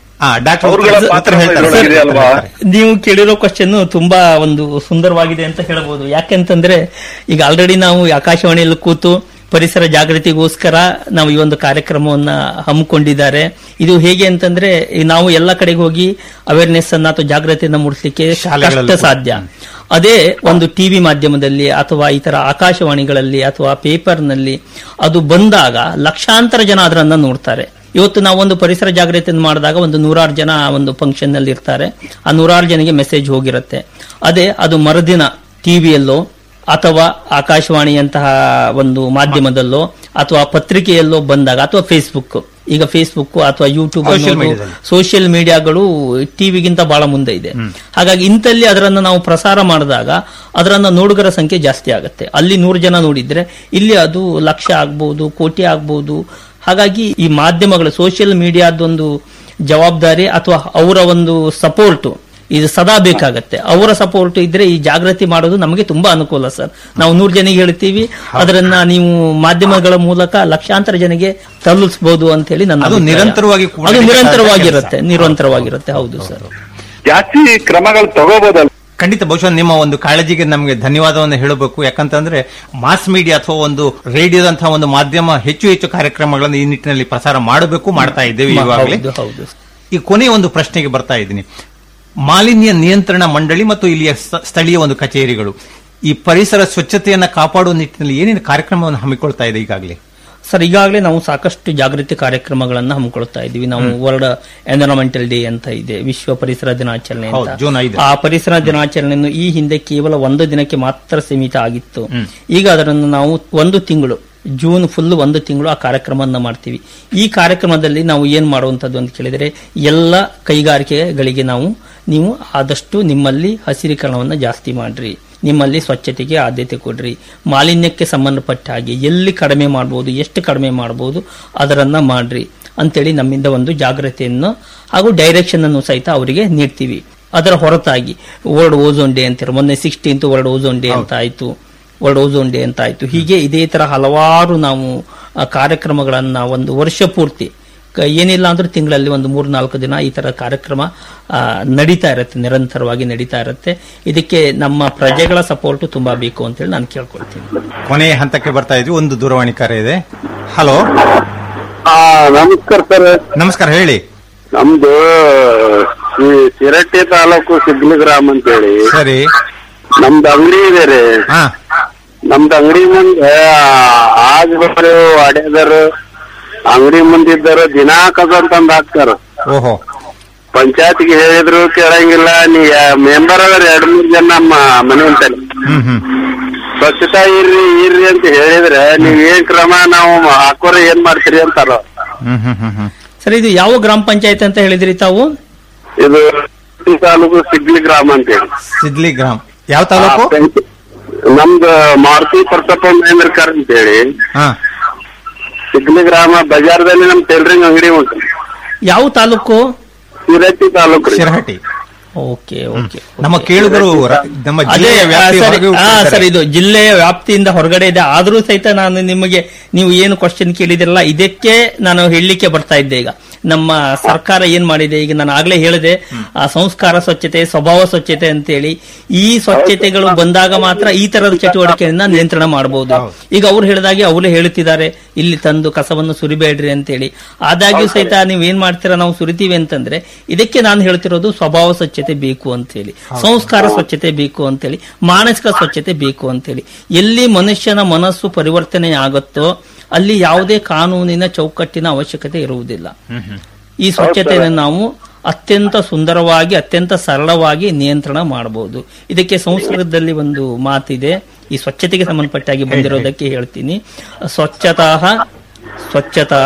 Speaker 15: ಅವ್ರುಗಳ ಪಾತ್ರ ಇದ್ರೊಳಗಿದೆ ಅಲ್ವಾ
Speaker 5: ನೀವು ಕೇಳಿರೋ ಕ್ವಶನ್ ತುಂಬಾ ಒಂದು ಸುಂದರವಾಗಿದೆ ಅಂತ ಹೇಳ್ಬೋದು ಯಾಕೆಂತಂದ್ರೆ ಈಗ ಆಲ್ರೆಡಿ ನಾವು ಈ ಆಕಾಶವಾಣಿಯಲ್ಲಿ ಕೂತು ಪರಿಸರ ಜಾಗೃತಿಗೋಸ್ಕರ ನಾವು ಈ ಒಂದು ಕಾರ್ಯಕ್ರಮವನ್ನ ಹಮ್ಮಿಕೊಂಡಿದ್ದಾರೆ ಇದು ಹೇಗೆ ಅಂತಂದ್ರೆ ಈ ನಾವು ಎಲ್ಲ ಕಡೆಗೆ ಹೋಗಿ ಅವೇರ್ನೆಸ್ ಅನ್ನ ಅಥವಾ ಜಾಗೃತಿಯನ್ನ ಮೂಡಿಸ್ಲಿಕ್ಕೆ
Speaker 7: ಶಾಲೆಗಳಲ್ಲಿ
Speaker 5: ಕಷ್ಟ ಸಾಧ್ಯ ಅದೇ ಒಂದು ಟಿವಿ ಮಾಧ್ಯಮದಲ್ಲಿ ಅಥವಾ ಈ ತರ ಆಕಾಶವಾಣಿಗಳಲ್ಲಿ ಅಥವಾ ಪೇಪರ್ನಲ್ಲಿ ಅದು ಬಂದಾಗ ಲಕ್ಷಾಂತರ ಜನ ಅದರನ್ನ ನೋಡ್ತಾರೆ ಇವತ್ತು ನಾವು ಒಂದು ಪರಿಸರ ಜಾಗೃತಿಯನ್ನು ಮಾಡಿದಾಗ ಒಂದು ನೂರಾರು ಜನ ಆ ಒಂದು ಫಂಕ್ಷನ್ ನಲ್ಲಿ ಇರ್ತಾರೆ ಆ ನೂರಾರು ಜನಗೆ ಮೆಸೇಜ್ ಹೋಗಿರುತ್ತೆ ಅದೇ ಅದು ಮರುದಿನ ಟಿವಿಯಲ್ಲೋ ಅಥವಾ ಆಕಾಶವಾಣಿಯಂತಹ ಒಂದು ಮಾಧ್ಯಮದಲ್ಲೋ ಅಥವಾ ಪತ್ರಿಕೆಯಲ್ಲೋ ಬಂದಾಗ ಅಥವಾ ಫೇಸ್ಬುಕ್ ಈಗ ಫೇಸ್ಬುಕ್ ಅಥವಾ ಯೂಟ್ಯೂಬ್
Speaker 7: Social mediaದಲ್ಲಿ.
Speaker 5: ಸೋಷಿಯಲ್ ಮೀಡಿಯಾಗಳು ಟಿವಿಗಿಂತ ಬಹಳ ಮುಂದೆ ಇದೆ ಹಾಗಾಗಿ ಇಂಥಲ್ಲಿ ಅದರನ್ನ ನಾವು ಪ್ರಸಾರ ಮಾಡಿದಾಗ ಅದರನ್ನ ನೋಡುಗರ ಸಂಖ್ಯೆ ಜಾಸ್ತಿ ಆಗುತ್ತೆ ಅಲ್ಲಿ ನೂರು ಜನ ನೋಡಿದ್ರೆ ಇಲ್ಲಿ ಅದು ಲಕ್ಷ ಆಗ್ಬಹುದು ಕೋಟಿ ಆಗ್ಬಹುದು ಹಾಗಾಗಿ ಈ ಮಾಧ್ಯಮಗಳು ಸೋಷಿಯಲ್ ಮೀಡಿಯಾದೊಂದು ಜವಾಬ್ದಾರಿ ಅಥವಾ ಅವರ ಒಂದು ಸಪೋರ್ಟ್ ಇದು ಸದಾ ಬೇಕಾಗತ್ತೆ ಅವರ ಸಪೋರ್ಟ್ ಇದ್ರೆ ಈ ಜಾಗೃತಿ ಮಾಡೋದು ನಮಗೆ ತುಂಬಾ ಅನುಕೂಲ ಸರ್ ನಾವು ನೂರು ಜನಿಗೆ ಹೇಳ್ತೀವಿ ಅದರನ್ನ ನೀವು ಮಾಧ್ಯಮಗಳ ಮೂಲಕ ಲಕ್ಷಾಂತರ ಜನಗೆ ತಲುಪಿಸಬಹುದು ಅಂತ ಹೇಳಿ ನನ್ನ
Speaker 7: ಅದು
Speaker 5: ಅಭಿಪ್ರಾಯ.
Speaker 7: ನಿರಂತರವಾಗಿ ಕೂಡ
Speaker 5: ಅದು
Speaker 7: ನಡೀತಾ ಇರೋ
Speaker 5: ನಿರಂತರವಾಗಿರುತ್ತೆ
Speaker 7: ಕೆಲಸ.
Speaker 5: ನಿರಂತರವಾಗಿರುತ್ತೆ ಹೌದು ಸರ್
Speaker 15: ಜಾಸ್ತಿ ಕ್ರಮಗಳು ತಗೋಬೋದಲ್ಲ
Speaker 7: ಖಂಡಿತ ಬಹುಶಃ ನಿಮ್ಮ ಒಂದು ಕಾಳಜಿಗೆ ನಮಗೆ ಧನ್ಯವಾದವನ್ನು ಹೇಳಬೇಕು ಯಾಕಂತಂದ್ರೆ ಮಾಸ್ ಮೀಡಿಯಾ ಅಥವಾ ಒಂದು ರೇಡಿಯೋದಂತಹ ಒಂದು ಮಾಧ್ಯಮ ಹೆಚ್ಚು ಹೆಚ್ಚು ಕಾರ್ಯಕ್ರಮಗಳನ್ನು ಈ ನಿಟ್ಟಿನಲ್ಲಿ ಪ್ರಸಾರ ಮಾಡಬೇಕು ಮಾಡ್ತಾ ಇದ್ದೇವೆ ಈಗಾಗಲೇ
Speaker 5: ಹೌದು ಹೌದು
Speaker 7: ಈ ಕೊನೆಯ ಒಂದು ಪ್ರಶ್ನೆಗೆ ಬರ್ತಾ ಇದ್ದೀನಿ ಮಾಲಿನ್ಯ ನಿಯಂತ್ರಣ ಮಂಡಳಿ ಮತ್ತು ಇಲ್ಲಿಯ ಸ- ಸ್ಥಳೀಯ ಒಂದು ಕಚೇರಿಗಳು ಈ ಪರಿಸರ ಸ್ವಚ್ಛತೆಯನ್ನ ಕಾಪಾಡುವ ನಿಟ್ಟಿನಲ್ಲಿ ಏನೇನು ಕಾರ್ಯಕ್ರಮವನ್ನು ಹಮ್ಮಿಕೊಳ್ತಾ ಇದೆ ಈಗಾಗಲೇ
Speaker 5: ಸರ್ ಈಗಾಗಲೇ ನಾವು ಸಾಕಷ್ಟು ಜಾಗೃತಿ ಕಾರ್ಯಕ್ರಮಗಳನ್ನ ಹಮ್ಮಿಕೊಳ್ತಾ ಇದ್ದೀವಿ ನಾವು ವರ್ಲ್ಡ್ ಎನ್ವಿರಾನ್ಮೆಂಟಲ್ ಡೇ ಅಂತ ಇದೆ ವಿಶ್ವ ಪರಿಸರ ದಿನಾಚರಣೆ
Speaker 7: ಹೌದು,
Speaker 5: ಅಂತ
Speaker 7: ಜೂನ್ ಐದು.
Speaker 5: ಆ ಪರಿಸರ ದಿನಾಚರಣೆಯನ್ನು ಈ ಹಿಂದೆ ಕೇವಲ ಒಂದು ದಿನಕ್ಕೆ ಮಾತ್ರ ಸೀಮಿತ ಆಗಿತ್ತು ಈಗ ಅದನ್ನು ನಾವು ಒಂದು ತಿಂಗಳು ಜೂನ್ ಫುಲ್ ಒಂದು ತಿಂಗಳು ಆ ಕಾರ್ಯಕ್ರಮವನ್ನ ಮಾಡ್ತೀವಿ ಈ ಕಾರ್ಯಕ್ರಮದಲ್ಲಿ ನಾವು ಏನ್ ಮಾಡುವಂತದ್ದು ಅಂತ ಕೇಳಿದರೆ ಎಲ್ಲ ಕೈಗಾರಿಕೆಗಳಿಗೆ ನಾವು ನೀವು ಆದಷ್ಟು ನಿಮ್ಮಲ್ಲಿ ಹಸಿರೀಕರಣವನ್ನ ಜಾಸ್ತಿ ಮಾಡ್ರಿ ನಿಮ್ಮಲ್ಲಿ ಸ್ವಚ್ಛತೆಗೆ ಆದ್ಯತೆ ಕೊಡ್ರಿ ಮಾಲಿನ್ಯಕ್ಕೆ ಸಂಬಂಧಪಟ್ಟ ಹಾಗೆ ಎಲ್ಲಿ ಕಡಿಮೆ ಮಾಡಬಹುದು ಎಷ್ಟು ಕಡಿಮೆ ಮಾಡಬಹುದು ಅದರನ್ನ ಮಾಡ್ರಿ ಅಂತೇಳಿ ನಮ್ಮಿಂದ ಒಂದು ಜಾಗ್ರತೆಯನ್ನು ಹಾಗೂ ಡೈರೆಕ್ಷನ್ ಅನ್ನು ಸಹಿತ ಅವರಿಗೆ ನೀಡ್ತೀವಿ ಅದರ ಹೊರತಾಗಿ ವರ್ಲ್ಡ್ ಓಝೋನ್ ಡೇ ಅಂತೀರ ಮೊನ್ನೆ ಸಿಕ್ಸ್ಟೀನ್ತ್ ವರ್ಲ್ಡ್ ಓಝೋನ್ ಡೇ ಅಂತ ಆಯ್ತು ವರ್ಲ್ಡ್ ಓಝೋನ್ ಡೇ ಅಂತ ಆಯ್ತು ಹೀಗೆ ಇದೇ ತರ ಹಲವಾರು ನಾವು ಆ, ಕಾರ್ಯಕ್ರಮಗಳನ್ನ ಒಂದು ವರ್ಷ ಪೂರ್ತಿ ಕ- ಏನಿಲ್ಲ ಅಂದ್ರೆ ತಿಂಗಳಲ್ಲಿ ಒಂದು ಮೂರ್ ನಾಲ್ಕು ದಿನ ಈ ತರ ಕಾರ್ಯಕ್ರಮ ಆ, ನಡೀತಾ ಇರುತ್ತೆ ನಿರಂತರವಾಗಿ ನಡೀತಾ ಇರುತ್ತೆ ಇದಕ್ಕೆ ನಮ್ಮ ಪ್ರಜೆಗಳ ಸಪೋರ್ಟ್ ತುಂಬಾ ಬೇಕು ಅಂತೇಳಿ ನಾನು ಕೇಳ್ಕೊಳ್ತೀನಿ
Speaker 7: ಕೊನೆಯ ಹಂತಕ್ಕೆ ಬರ್ತಾ ಇದ್ವಿ ಒಂದು ದೂರವಾಣಿ ಕರೆ ಇದೆ ಹಲೋ
Speaker 16: ನಮಸ್ಕಾರ ಸರ್
Speaker 7: ನಮಸ್ಕಾರ ಹೇಳಿ
Speaker 16: ನಮ್ದು ಈ ಶಿರಟ್ಟಿ ತಾಲೂಕು ಸಿಗ್ಲಿ ಗ್ರಾಮ ಅಂತೇಳಿ
Speaker 7: ಸರಿ
Speaker 16: ನಮ್ದು ಅಂಗಡಿ ಇದೆ ರೀ
Speaker 7: ಹಾ
Speaker 16: ನಮ್ದು ಅಂಗಡಿ ಮುಂದೆ ಆಜ್ಬರು ಅಡೆದರು ಅಂಗಡಿ ಮುಂದಿದ್ದರು ದಿನಾ ಕಸ ಅಂತಂದ್ ಹಾಕ್ತಾರ
Speaker 7: ಓಹೋ
Speaker 16: ಪಂಚಾಯತ್ಗೆ ಹೇಳಿದ್ರು ಕೇಳಂಗಿಲ್ಲ ನೀ ಮೆಂಬರ್ ಅದಾರ ಎರಡ್ ಮೂರ್ ಜನ ನಮ್ಮ ಮನೆ ಅಂತ
Speaker 7: ಹ್ಮ್ ಹ್ಮ್
Speaker 16: ಸ್ವಚ್ಛತಾ ಇರ್ರಿ ಇರ್ರಿ ಅಂತ ಹೇಳಿದ್ರೆ ನೀವ್ ಏನ್ ಕ್ರಮ ನಾವು ಹಾಕೋರ ಏನ್ ಮಾಡ್ತೀರಿ ಅಂತಾರ
Speaker 7: ಹ್ಮ್ ಹ್ಮ್ ಹ್ಮ್ ಹ್ಮ್
Speaker 5: ಸರ್ ಇದು ಯಾವ ಗ್ರಾಮ ಪಂಚಾಯತ್ ಅಂತ ಹೇಳಿದ್ರಿ ತಾವು
Speaker 16: ಇದು ಶಿರಟ್ಟಿ ತಾಲೂಕು ಸಿಗ್ಲಿ ಗ್ರಾಮ ಅಂತೇಳಿ
Speaker 7: ಸಿದ್ಲಿ ಗ್ರಾಮ್ ಯಾವ ತಾಲೂಕು
Speaker 16: ಆ, ಪಂಚ- ನಮ್ದು ಮಾರುತಿ ಪ್ರತಾಪ ಮಹೇಂದ್ರಕರ್ ಅಂತೇಳಿ
Speaker 7: ಹಾ
Speaker 16: ಸಿಗ್ಲಿ ಗ್ರಾಮ ಬಜಾರ್ದಲ್ಲಿ ನಮ್ ಟೈಲರಿಂಗ್ ಅಂಗಡಿ ಉಂಟು
Speaker 5: ಯಾವ ತಾಲೂಕು
Speaker 16: ಶಿರಟ್ಟಿ ತಾಲೂಕು ರೀ.
Speaker 7: ಶಿರಹಟ್ಟಿ
Speaker 5: ಓಕೆ ಓಕೆ
Speaker 7: ನಮ್ಮ ಕೇಳುಗರು ರ- ನಮ್ಮ
Speaker 5: ಅದೇ
Speaker 7: ಜಿಲ್ಲೆಯ
Speaker 5: ಆ,
Speaker 7: ವ್ಯಾಪ್ತಿಯ
Speaker 5: ಸರಿ,
Speaker 7: ಹೊರಗೆ
Speaker 5: ಆ,
Speaker 7: ಉಳ್ಕೊಳ್ತಾರೆ.
Speaker 5: ಸರ್ ಇದು ಜಿಲ್ಲೆಯ ವ್ಯಾಪ್ತಿಯಿಂದ ಹೊರಗಡೆ ಇದೆ ಆದ್ರೂ ಸಹಿತ ನಾನು ನಿಮಗೆ ನೀವು ಏನು ಕ್ವಶನ್ ಕೇಳಿದಿರಲ್ಲ ಇದಕ್ಕೆ ನಾನು ಹೇಳಲಿಕ್ಕೆ ಬರ್ತಾ ಇದ್ದೆ ಈಗ ನಮ್ಮ ಸರ್ಕಾರ ಏನ್ ಮಾಡಿದೆ ಈಗ ನಾನು ಆಗ್ಲೇ ಹೇಳಿದೆ ಆ ಸಂಸ್ಕಾರ ಸ್ವಚ್ಛತೆ ಸ್ವಭಾವ ಸ್ವಚ್ಛತೆ ಅಂತೇಳಿ ಈ ಸ್ವಚ್ಛತೆಗಳು ಬಂದಾಗ ಮಾತ್ರ ಈ ತರದ ಚಟುವಟಿಕೆಯನ್ನ ನಿಯಂತ್ರಣ ಮಾಡಬಹುದು ಈಗ ಅವ್ರು ಹೇಳಿದಾಗೆ ಅವರೇ ಹೇಳುತ್ತಿದ್ದಾರೆ ಇಲ್ಲಿ ತಂದು ಕಸವನ್ನು ಸುರಿಬೇಡ್ರಿ ಅಂತೇಳಿ ಆದಾಗ್ಯೂ ಸಹಿತ ನೀವು ಏನ್ ಮಾಡ್ತೀರಾ ನಾವು ಸುರಿತೀವಿ ಅಂತಂದ್ರೆ ಇದಕ್ಕೆ ನಾನು ಹೇಳ್ತಿರೋದು ಸ್ವಭಾವ ಸ್ವಚ್ಛತೆ ಬೇಕು ಅಂತೇಳಿ ಸಂಸ್ಕಾರ ಸ್ವಚ್ಛತೆ ಬೇಕು ಅಂತೇಳಿ ಮಾನಸಿಕ ಸ್ವಚ್ಛತೆ ಬೇಕು ಅಂತೇಳಿ ಎಲ್ಲಿ ಮನುಷ್ಯನ ಮನಸ್ಸು ಪರಿವರ್ತನೆ ಆಗುತ್ತೋ ಅಲ್ಲಿ ಯಾವುದೇ ಕಾನೂನಿನ ಚೌಕಟ್ಟಿನ ಅವಶ್ಯಕತೆ ಇರುವುದಿಲ್ಲ ಈ ಸ್ವಚ್ಛತೆಯನ್ನು ನಾವು ಅತ್ಯಂತ ಸುಂದರವಾಗಿ ಅತ್ಯಂತ ಸರಳವಾಗಿ ನಿಯಂತ್ರಣ ಮಾಡಬಹುದು ಇದಕ್ಕೆ ಸಂಸ್ಕೃತದಲ್ಲಿ ಒಂದು ಮಾತಿದೆ ಈ ಸ್ವಚ್ಛತೆಗೆ ಸಂಬಂಧಪಟ್ಟಾಗಿ ಬಂದಿರೋದಕ್ಕೆ ಹೇಳ್ತೀನಿ ಸ್ವಚ್ಛತಾ ಸ್ವಚ್ಛತಾ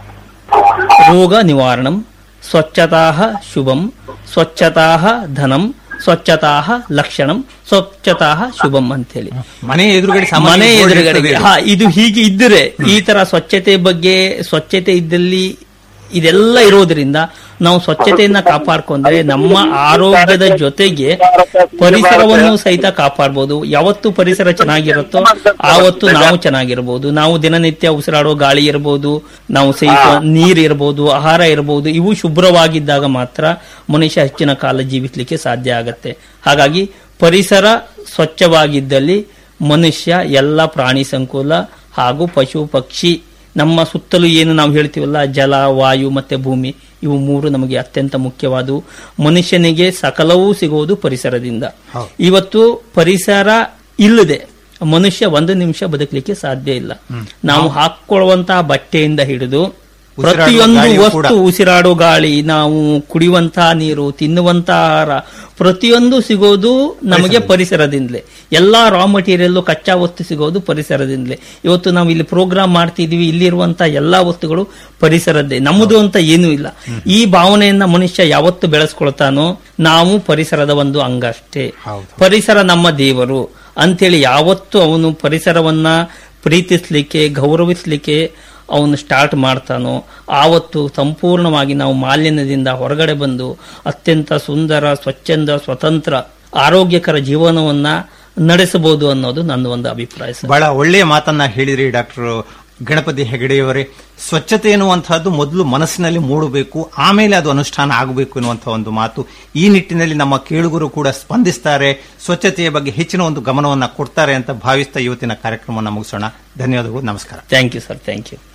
Speaker 5: ರೋಗ ನಿವಾರಣಂ ಸ್ವಚ್ಛತಾ ಶುಭಂ ಸ್ವಚ್ಛತಾ ಧನಂ ಸ್ವಚ್ಛತಾ ಲಕ್ಷಣಂ ಸ್ವಚ್ಛತಾ ಶುಭಂ ಅಂತೇಳಿ
Speaker 7: ಮನೆ ಎದುರುಗಡೆ ಸಾಮಾನ್ಯ
Speaker 5: ಮನೆ
Speaker 7: ಬೋರ್ಡ್
Speaker 5: ಎದುರುಗಡೆ
Speaker 7: ಇರ್ತದೆ.
Speaker 5: ಹಾ ಇದು ಹೀಗೆ ಇದ್ದರೆ ಈ ತರ ಸ್ವಚ್ಛತೆ ಬಗ್ಗೆ ಸ್ವಚ್ಛತೆ ಇದ್ದಲ್ಲಿ ಇದೆಲ್ಲ ಇರೋದ್ರಿಂದ ನಾವು ಸ್ವಚ್ಛತೆಯನ್ನ ಕಾಪಾಡ್ಕೊಂಡ್ರೆ ನಮ್ಮ ಆರೋಗ್ಯದ ಜೊತೆಗೆ ಪರಿಸರವನ್ನು ಸಹಿತ ಕಾಪಾಡಬಹುದು ಯಾವತ್ತು ಪರಿಸರ ಚೆನ್ನಾಗಿರುತ್ತೋ ಆವತ್ತು ನಾವು ಚೆನ್ನಾಗಿರ್ಬೋದು ನಾವು ದಿನನಿತ್ಯ ಉಸಿರಾಡೋ ಗಾಳಿ ಇರಬಹುದು ನಾವು ಸೇವಿಸುವ ನೀರು ಇರಬಹುದು ಆಹಾರ ಇರಬಹುದು ಇವು ಶುಭ್ರವಾಗಿದ್ದಾಗ ಮಾತ್ರ ಮನುಷ್ಯ ಹೆಚ್ಚಿನ ಕಾಲ ಜೀವಿಸಲಿಕ್ಕೆ ಸಾಧ್ಯ ಆಗತ್ತೆ ಹಾಗಾಗಿ ಪರಿಸರ ಸ್ವಚ್ಛವಾಗಿದ್ದಲ್ಲಿ ಮನುಷ್ಯ ಎಲ್ಲ ಪ್ರಾಣಿ ಸಂಕುಲ ಹಾಗೂ ಪಶು ಪಕ್ಷಿ ನಮ್ಮ ಸುತ್ತಲೂ ಏನು ನಾವು ಹೇಳ್ತೀವಲ್ಲ ಜಲ ವಾಯು ಮತ್ತೆ ಭೂಮಿ ಇವು ಮೂರು ನಮಗೆ ಅತ್ಯಂತ ಮುಖ್ಯವಾದವು ಮನುಷ್ಯನಿಗೆ ಸಕಲವೂ ಸಿಗುವುದು ಪರಿಸರದಿಂದ ಇವತ್ತು ಪರಿಸರ ಇಲ್ಲದೆ ಮನುಷ್ಯ ಒಂದು ನಿಮಿಷ ಬದುಕಲಿಕ್ಕೆ ಸಾಧ್ಯ ಇಲ್ಲ ನಾವು ಹಾಕೊಳ್ಳುವಂತಹ ಬಟ್ಟೆಯಿಂದ ಹಿಡಿದು
Speaker 7: ಉಸಿರಾಡುವ
Speaker 5: ಪ್ರತಿಯೊಂದು
Speaker 7: ಗಾಳಿಯೂ ಕೂಡ.
Speaker 5: ವಸ್ತು ಉಸಿರಾಡೋ ಗಾಳಿ ನಾವು ಕುಡಿಯುವಂತಹ ನೀರು ತಿನ್ನುವಂತಹ ಆಹಾರ ಪ್ರತಿಯೊಂದು ಸಿಗೋದು ನಮಗೆ ಪರಿಸರದಿಂದಲೇ ಎಲ್ಲಾ ರಾ ಮಟೀರಿಯಲ್ ಕಚ್ಚಾ ವಸ್ತು ಸಿಗೋದು ಪರಿಸರದಿಂದಲೇ ಇವತ್ತು ನಾವು ಇಲ್ಲಿ ಪ್ರೋಗ್ರಾಮ್ ಮಾಡ್ತಿದೀವಿ ಇಲ್ಲಿರುವಂತಹ ಎಲ್ಲಾ ವಸ್ತುಗಳು ಪರಿಸರದ್ದೇ ನಮ್ಮದು ಅಂತ ಏನೂ ಇಲ್ಲ ಈ ಭಾವನೆಯನ್ನ ಮನುಷ್ಯ ಯಾವತ್ತು ಬೆಳೆಸ್ಕೊಳ್ತಾನೋ ನಾವು ಪರಿಸರದ ಒಂದು ಅಂಗ ಅಷ್ಟೇ ಪರಿಸರ ನಮ್ಮ ದೇವರು ಅಂತೇಳಿ ಯಾವತ್ತು ಅವನು ಪರಿಸರವನ್ನ ಪ್ರೀತಿಸ್ಲಿಕ್ಕೆ ಗೌರವಿಸ್ಲಿಕ್ಕೆ ಅವನು ಸ್ಟಾರ್ಟ್ ಮಾಡ್ತಾನೋ ಆವತ್ತು ಸಂಪೂರ್ಣವಾಗಿ ನಾವು ಮಾಲಿನ್ಯದಿಂದ ಹೊರಗಡೆ ಬಂದು ಅತ್ಯಂತ ಸುಂದರ ಸ್ವಚ್ಛಂದ ಸ್ವತಂತ್ರ ಆರೋಗ್ಯಕರ ಜೀವನವನ್ನ ನಡೆಸಬಹುದು ಅನ್ನೋದು ನನ್ನ ಒಂದು ಅಭಿಪ್ರಾಯ ಸರ್
Speaker 7: ಬಹಳ ಒಳ್ಳೆಯ ಮಾತನ್ನ ಹೇಳಿದ್ರಿ ಡಾಕ್ಟರ್ ಗಣಪತಿ ಹೆಗಡೆಯವರೇ ಸ್ವಚ್ಛತೆ ಎನ್ನುವಂತಹದ್ದು ಮೊದಲು ಮನಸ್ಸಿನಲ್ಲಿ ಮೂಡಬೇಕು ಆಮೇಲೆ ಅದು ಅನುಷ್ಠಾನ ಆಗಬೇಕು ಎನ್ನುವಂತಹ ಒಂದು ಮಾತು ಈ ನಿಟ್ಟಿನಲ್ಲಿ ನಮ್ಮ ಕೇಳುಗರು ಕೂಡ ಸ್ಪಂದಿಸ್ತಾರೆ ಸ್ವಚ್ಛತೆಯ ಬಗ್ಗೆ ಹೆಚ್ಚಿನ ಒಂದು ಗಮನವನ್ನ ಕೊಡ್ತಾರೆ ಅಂತ ಭಾವಿಸ್ತಾ ಇವತ್ತಿನ ಕಾರ್ಯಕ್ರಮವನ್ನು ಮುಗಿಸೋಣ ಧನ್ಯವಾದಗಳು ನಮಸ್ಕಾರ
Speaker 5: thank you sir thank you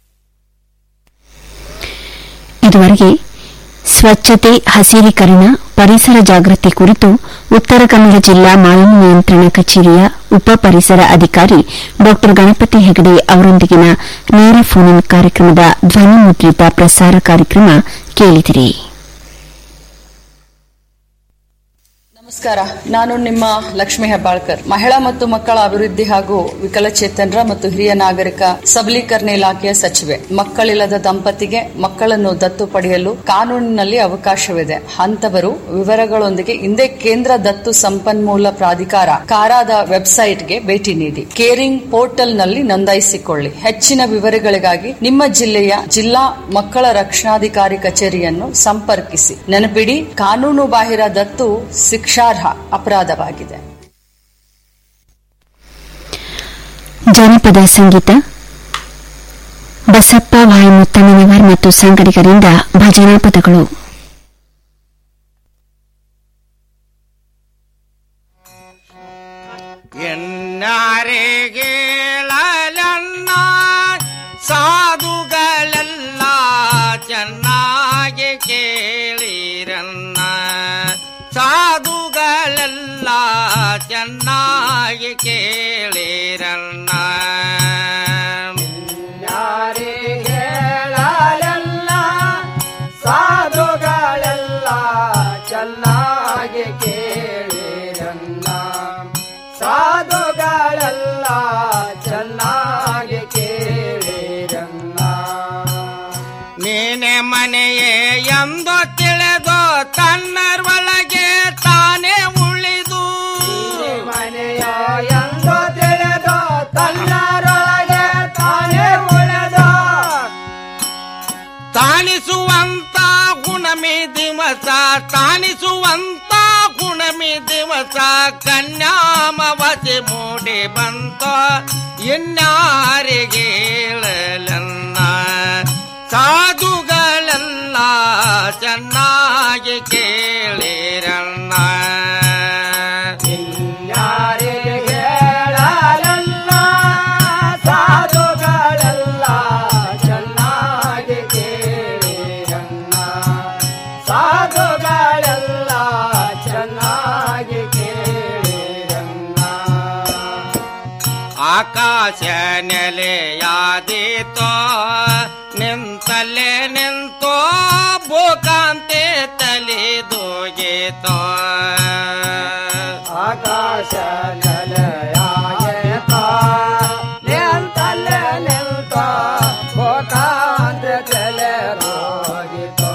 Speaker 1: ಇದುವರೆಗೆ ಸ್ವಚ್ಛತೆ ಹಸಿರೀಕರಣ ಪರಿಸರ ಜಾಗೃತಿ ಕುರಿತು ಉತ್ತರ ಕನ್ನಡ ಜಿಲ್ಲಾ ಮಾಲಿನ್ಯ ನಿಯಂತ್ರಣ ಕಚೇರಿಯ ಉಪ ಪರಿಸರ ಅಧಿಕಾರಿ ಡಾ ಗಣಪತಿ ಹೆಗಡೆ ಅವರೊಂದಿಗಿನ ನೇರ ಫೋನ್ ಇನ್ ಕಾರ್ಯಕ್ರಮದ ಧ್ವನಿ ಮುದ್ರಿತ ಪ್ರಸಾರ ಕಾರ್ಯಕ್ರಮ ಕೇಳಿದಿರಿ
Speaker 17: ನಮಸ್ಕಾರ ನಾನು ನಿಮ್ಮ ಲಕ್ಷ್ಮಿ ಹೆಬ್ಬಾಳ್ಕರ್ ಮಹಿಳಾ ಮತ್ತು ಮಕ್ಕಳ ಅಭಿವೃದ್ಧಿ ಹಾಗೂ ವಿಕಲಚೇತನರ ಮತ್ತು ಹಿರಿಯ ನಾಗರಿಕ ಸಬಲೀಕರಣ ಇಲಾಖೆಯ ಸಚಿವೆ ಮಕ್ಕಳಿಲ್ಲದ ದಂಪತಿಗೆ ಮಕ್ಕಳನ್ನು ದತ್ತು ಪಡೆಯಲು ಕಾನೂನಿನಲ್ಲಿ ಅವಕಾಶವಿದೆ ಅಂತವರು ವಿವರಗಳೊಂದಿಗೆ ಹಿಂದೆ ಕೇಂದ್ರ ದತ್ತು ಸಂಪನ್ಮೂಲ ಪ್ರಾಧಿಕಾರ ಕಾರಾದ ವೆಬ್ಸೈಟ್ಗೆ ಭೇಟಿ ನೀಡಿ ಕೇರಿಂಗ್ ಪೋರ್ಟಲ್ನಲ್ಲಿ ನೋಂದಾಯಿಸಿಕೊಳ್ಳಿ ಹೆಚ್ಚಿನ ವಿವರಗಳಿಗಾಗಿ ನಿಮ್ಮ ಜಿಲ್ಲೆಯ ಜಿಲ್ಲಾ ಮಕ್ಕಳ ರಕ್ಷಣಾಧಿಕಾರಿ ಕಚೇರಿಯನ್ನು ಸಂಪರ್ಕಿಸಿ ನೆನಪಿಡಿ ಕಾನೂನು ಬಾಹಿರ ದತ್ತು ಶಿಕ್ಷಾರ್ಹ ಅಪರಾಧವಾಗಿದೆ
Speaker 1: ಜಾನಪದ ಸಂಗೀತ ಬಸಪ್ಪ ವಾಯ್ ಮುತ್ತಮ್ಮನವರ್ ಮತ್ತು ಸಂಗಡಿಗರಿಂದ ಭಜನಾ ಪದಗಳು
Speaker 18: ಎನ್ನಾರೆಗೇಳಲನ್ನ ಸಾಧುಗಳೆಲ್ಲ ಚೆನ್ನಾಗಿ ಕೇಳಿರನ್ನ ಸಾಧುಗಳೆಲ್ಲ ಚೆನ್ನಾಗಿ ಕೇಳಿರನ್ನ
Speaker 19: ಯಾರಿಗೇಳಲೆಲ್ಲ ಸಾಧುಗಳೆಲ್ಲ ಚೆನ್ನಾಗಿ ಕೇಳಿರನ್ನ ಸಾಧುಗಳೆಲ್ಲ ಚೆನ್ನಾಗಿ ಕೇಳಿರನ್ನ
Speaker 18: ನೀನೆ ಮನೆಯೇ ಎಂದು ತಿಳಿದು ತನ್ನರೊಳಗೆ ತಾನೇ ಉಳಿದು
Speaker 19: ಮನೆಯ ಎಂದು ತಿಳಿದು ತನ್ನರೊಳಗೆ ತಾನೇ ಉಳಿದು
Speaker 18: ತಾನಿಸುವಂತ ಗುಣಮಿ ದಿವಸ ತಾನಿಸುವಂತ ಗುಣಮಿ ದಿವಸ ಕನ್ಯಾಮವತಿ ಮೂಡಿ ಬಂತ ಇನ್ಯಾರಿಗೆ ಹೇಳಲನ್ನ ಸಾಧುಗಳೆಲ್ಲ ಚೆನ್ನಾಗಿ ಕೇಳಿರನ್ನ
Speaker 19: ಯಾರಿಗೆ ಹೇಳಲೆಲ್ಲ ಸಾಧುಗಳೆಲ್ಲ ಚೆನ್ನಾಗಿ ಕೇಳಿರನ್ನ ಸಾಧುಗಳೆಲ್ಲ ಚೆನ್ನಾಗಿ ಕೇಳಿರನ್ನ
Speaker 18: ಆಕಾಶ ನೆಲೆಯಾದೀತೋ ನಿಂತಲ್ಲೇ ನಿಂತೋ ಭೂಕಾಂತಿ ತಲಿದೋಗೀತೋ
Speaker 19: ಆಕಾಶ ನೆಲೆಯಾಯಿತ ನಿಂತಲ್ಲೇ ನಿಂತ ಭೂಕಾಂತ ತಲೆರೋಗಿತ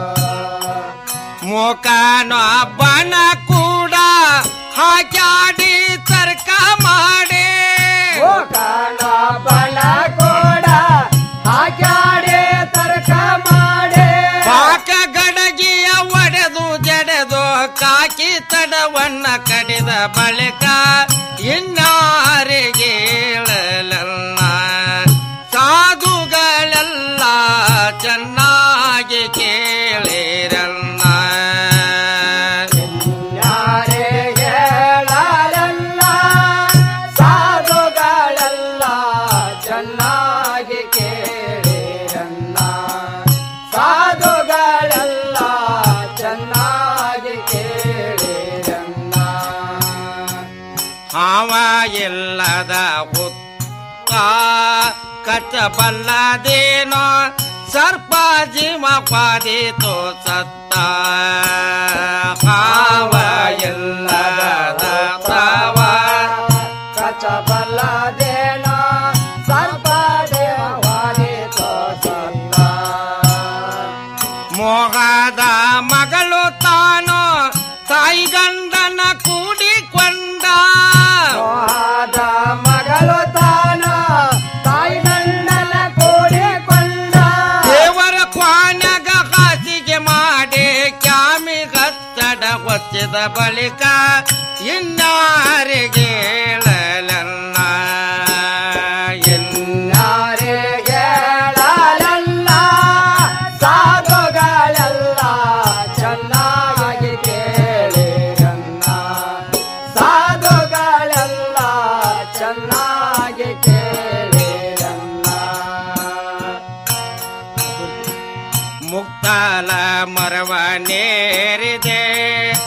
Speaker 18: ಮುಖನೋ ಬಣ ಕೂಡ ಹಾಕ್ಯಾಡಿ ತರ್ಕ ಮಾಡಿ
Speaker 19: ಮುಖನ ಬಣ ಕೂಡ ಹಾಕ್ಯಾಡಿ ತರ್ಕ ಮಾಡಿ
Speaker 18: ಪಾಕ ಗಡಗಿಯ ಒಡೆದು ಜಡೆದು ಕಾಕಿ ತಡವನ್ನ ಕಡಿದ ಬಳಿಕ ಇನ್ನಾರಿಗೆ ಹೇಳಲಲ್ಲ ಸಾಧುಗಳೆಲ್ಲ ಚೆನ್ನಾಗಿ ಕೇಳಿರಲ್ಲ
Speaker 19: ಯಾರಿಗೆ ಹೇಳಲೆಲ್ಲ ಸಾಧುಗಳೆಲ್ಲ ಚೆನ್ನಾಗಿ ಕೇಳಿರನ್ನ ಸಾಧುಗಳೆಲ್ಲ ಚೆನ್ನಾಗಿ ಕೇಳಿರನ್ನ
Speaker 18: ಹಾವ ಇಲ್ಲದ ಹುತ್ತ ಕಚ್ಚಬಲ್ಲದೇನೋ ಸರ್ಪ ಜೀವ ಪಾದಿತು ಸತ್ತ ಹಾವ ಇಲ್ಲದ ತವ
Speaker 19: ಕಚಬಲ್ಲದೇನ ಸರ್ಪ ದೇವವಾದಿತೋ ಸತ್ತ
Speaker 18: ಮೋಹದ ಮಗಳು ತಾನು ತಾಯಿ ಗಂಡನ ಕೂಡಿಕೊಂಡ
Speaker 19: ಮೋಹದ ಮಗಳು ತಾನ ತಾಯಿ ಗಂಡನ ಕೂಡಿಕೊಂಡ
Speaker 18: ದೇವರ ಕ್ವಾನ್ಯಾಗ ಹಾಸಿಗೆ ಮಾಡಿ ಕ್ಯಾಮಿ ಕತ್ತಡ ಹೊತ್ತಿದ ಬಳಿಕ ಇನ್ನಾರಿಗೆ ಹೇಳಲನ್ನ
Speaker 19: ಯಾರಿಗೆ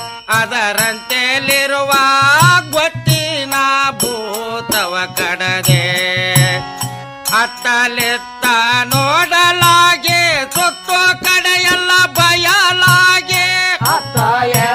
Speaker 18: ಅದರಂತೆಲಿರುವ ಗೊತ್ತಿನ ಭೂತವ ಕಡದೆ ಅತ್ತಲೆತ್ತ ನೋಡಲಾಗೆ ಸುತ್ತೋ ಕಡೆಯೆಲ್ಲ ಬಯಲಾಗೆ
Speaker 19: ಅತ್ತ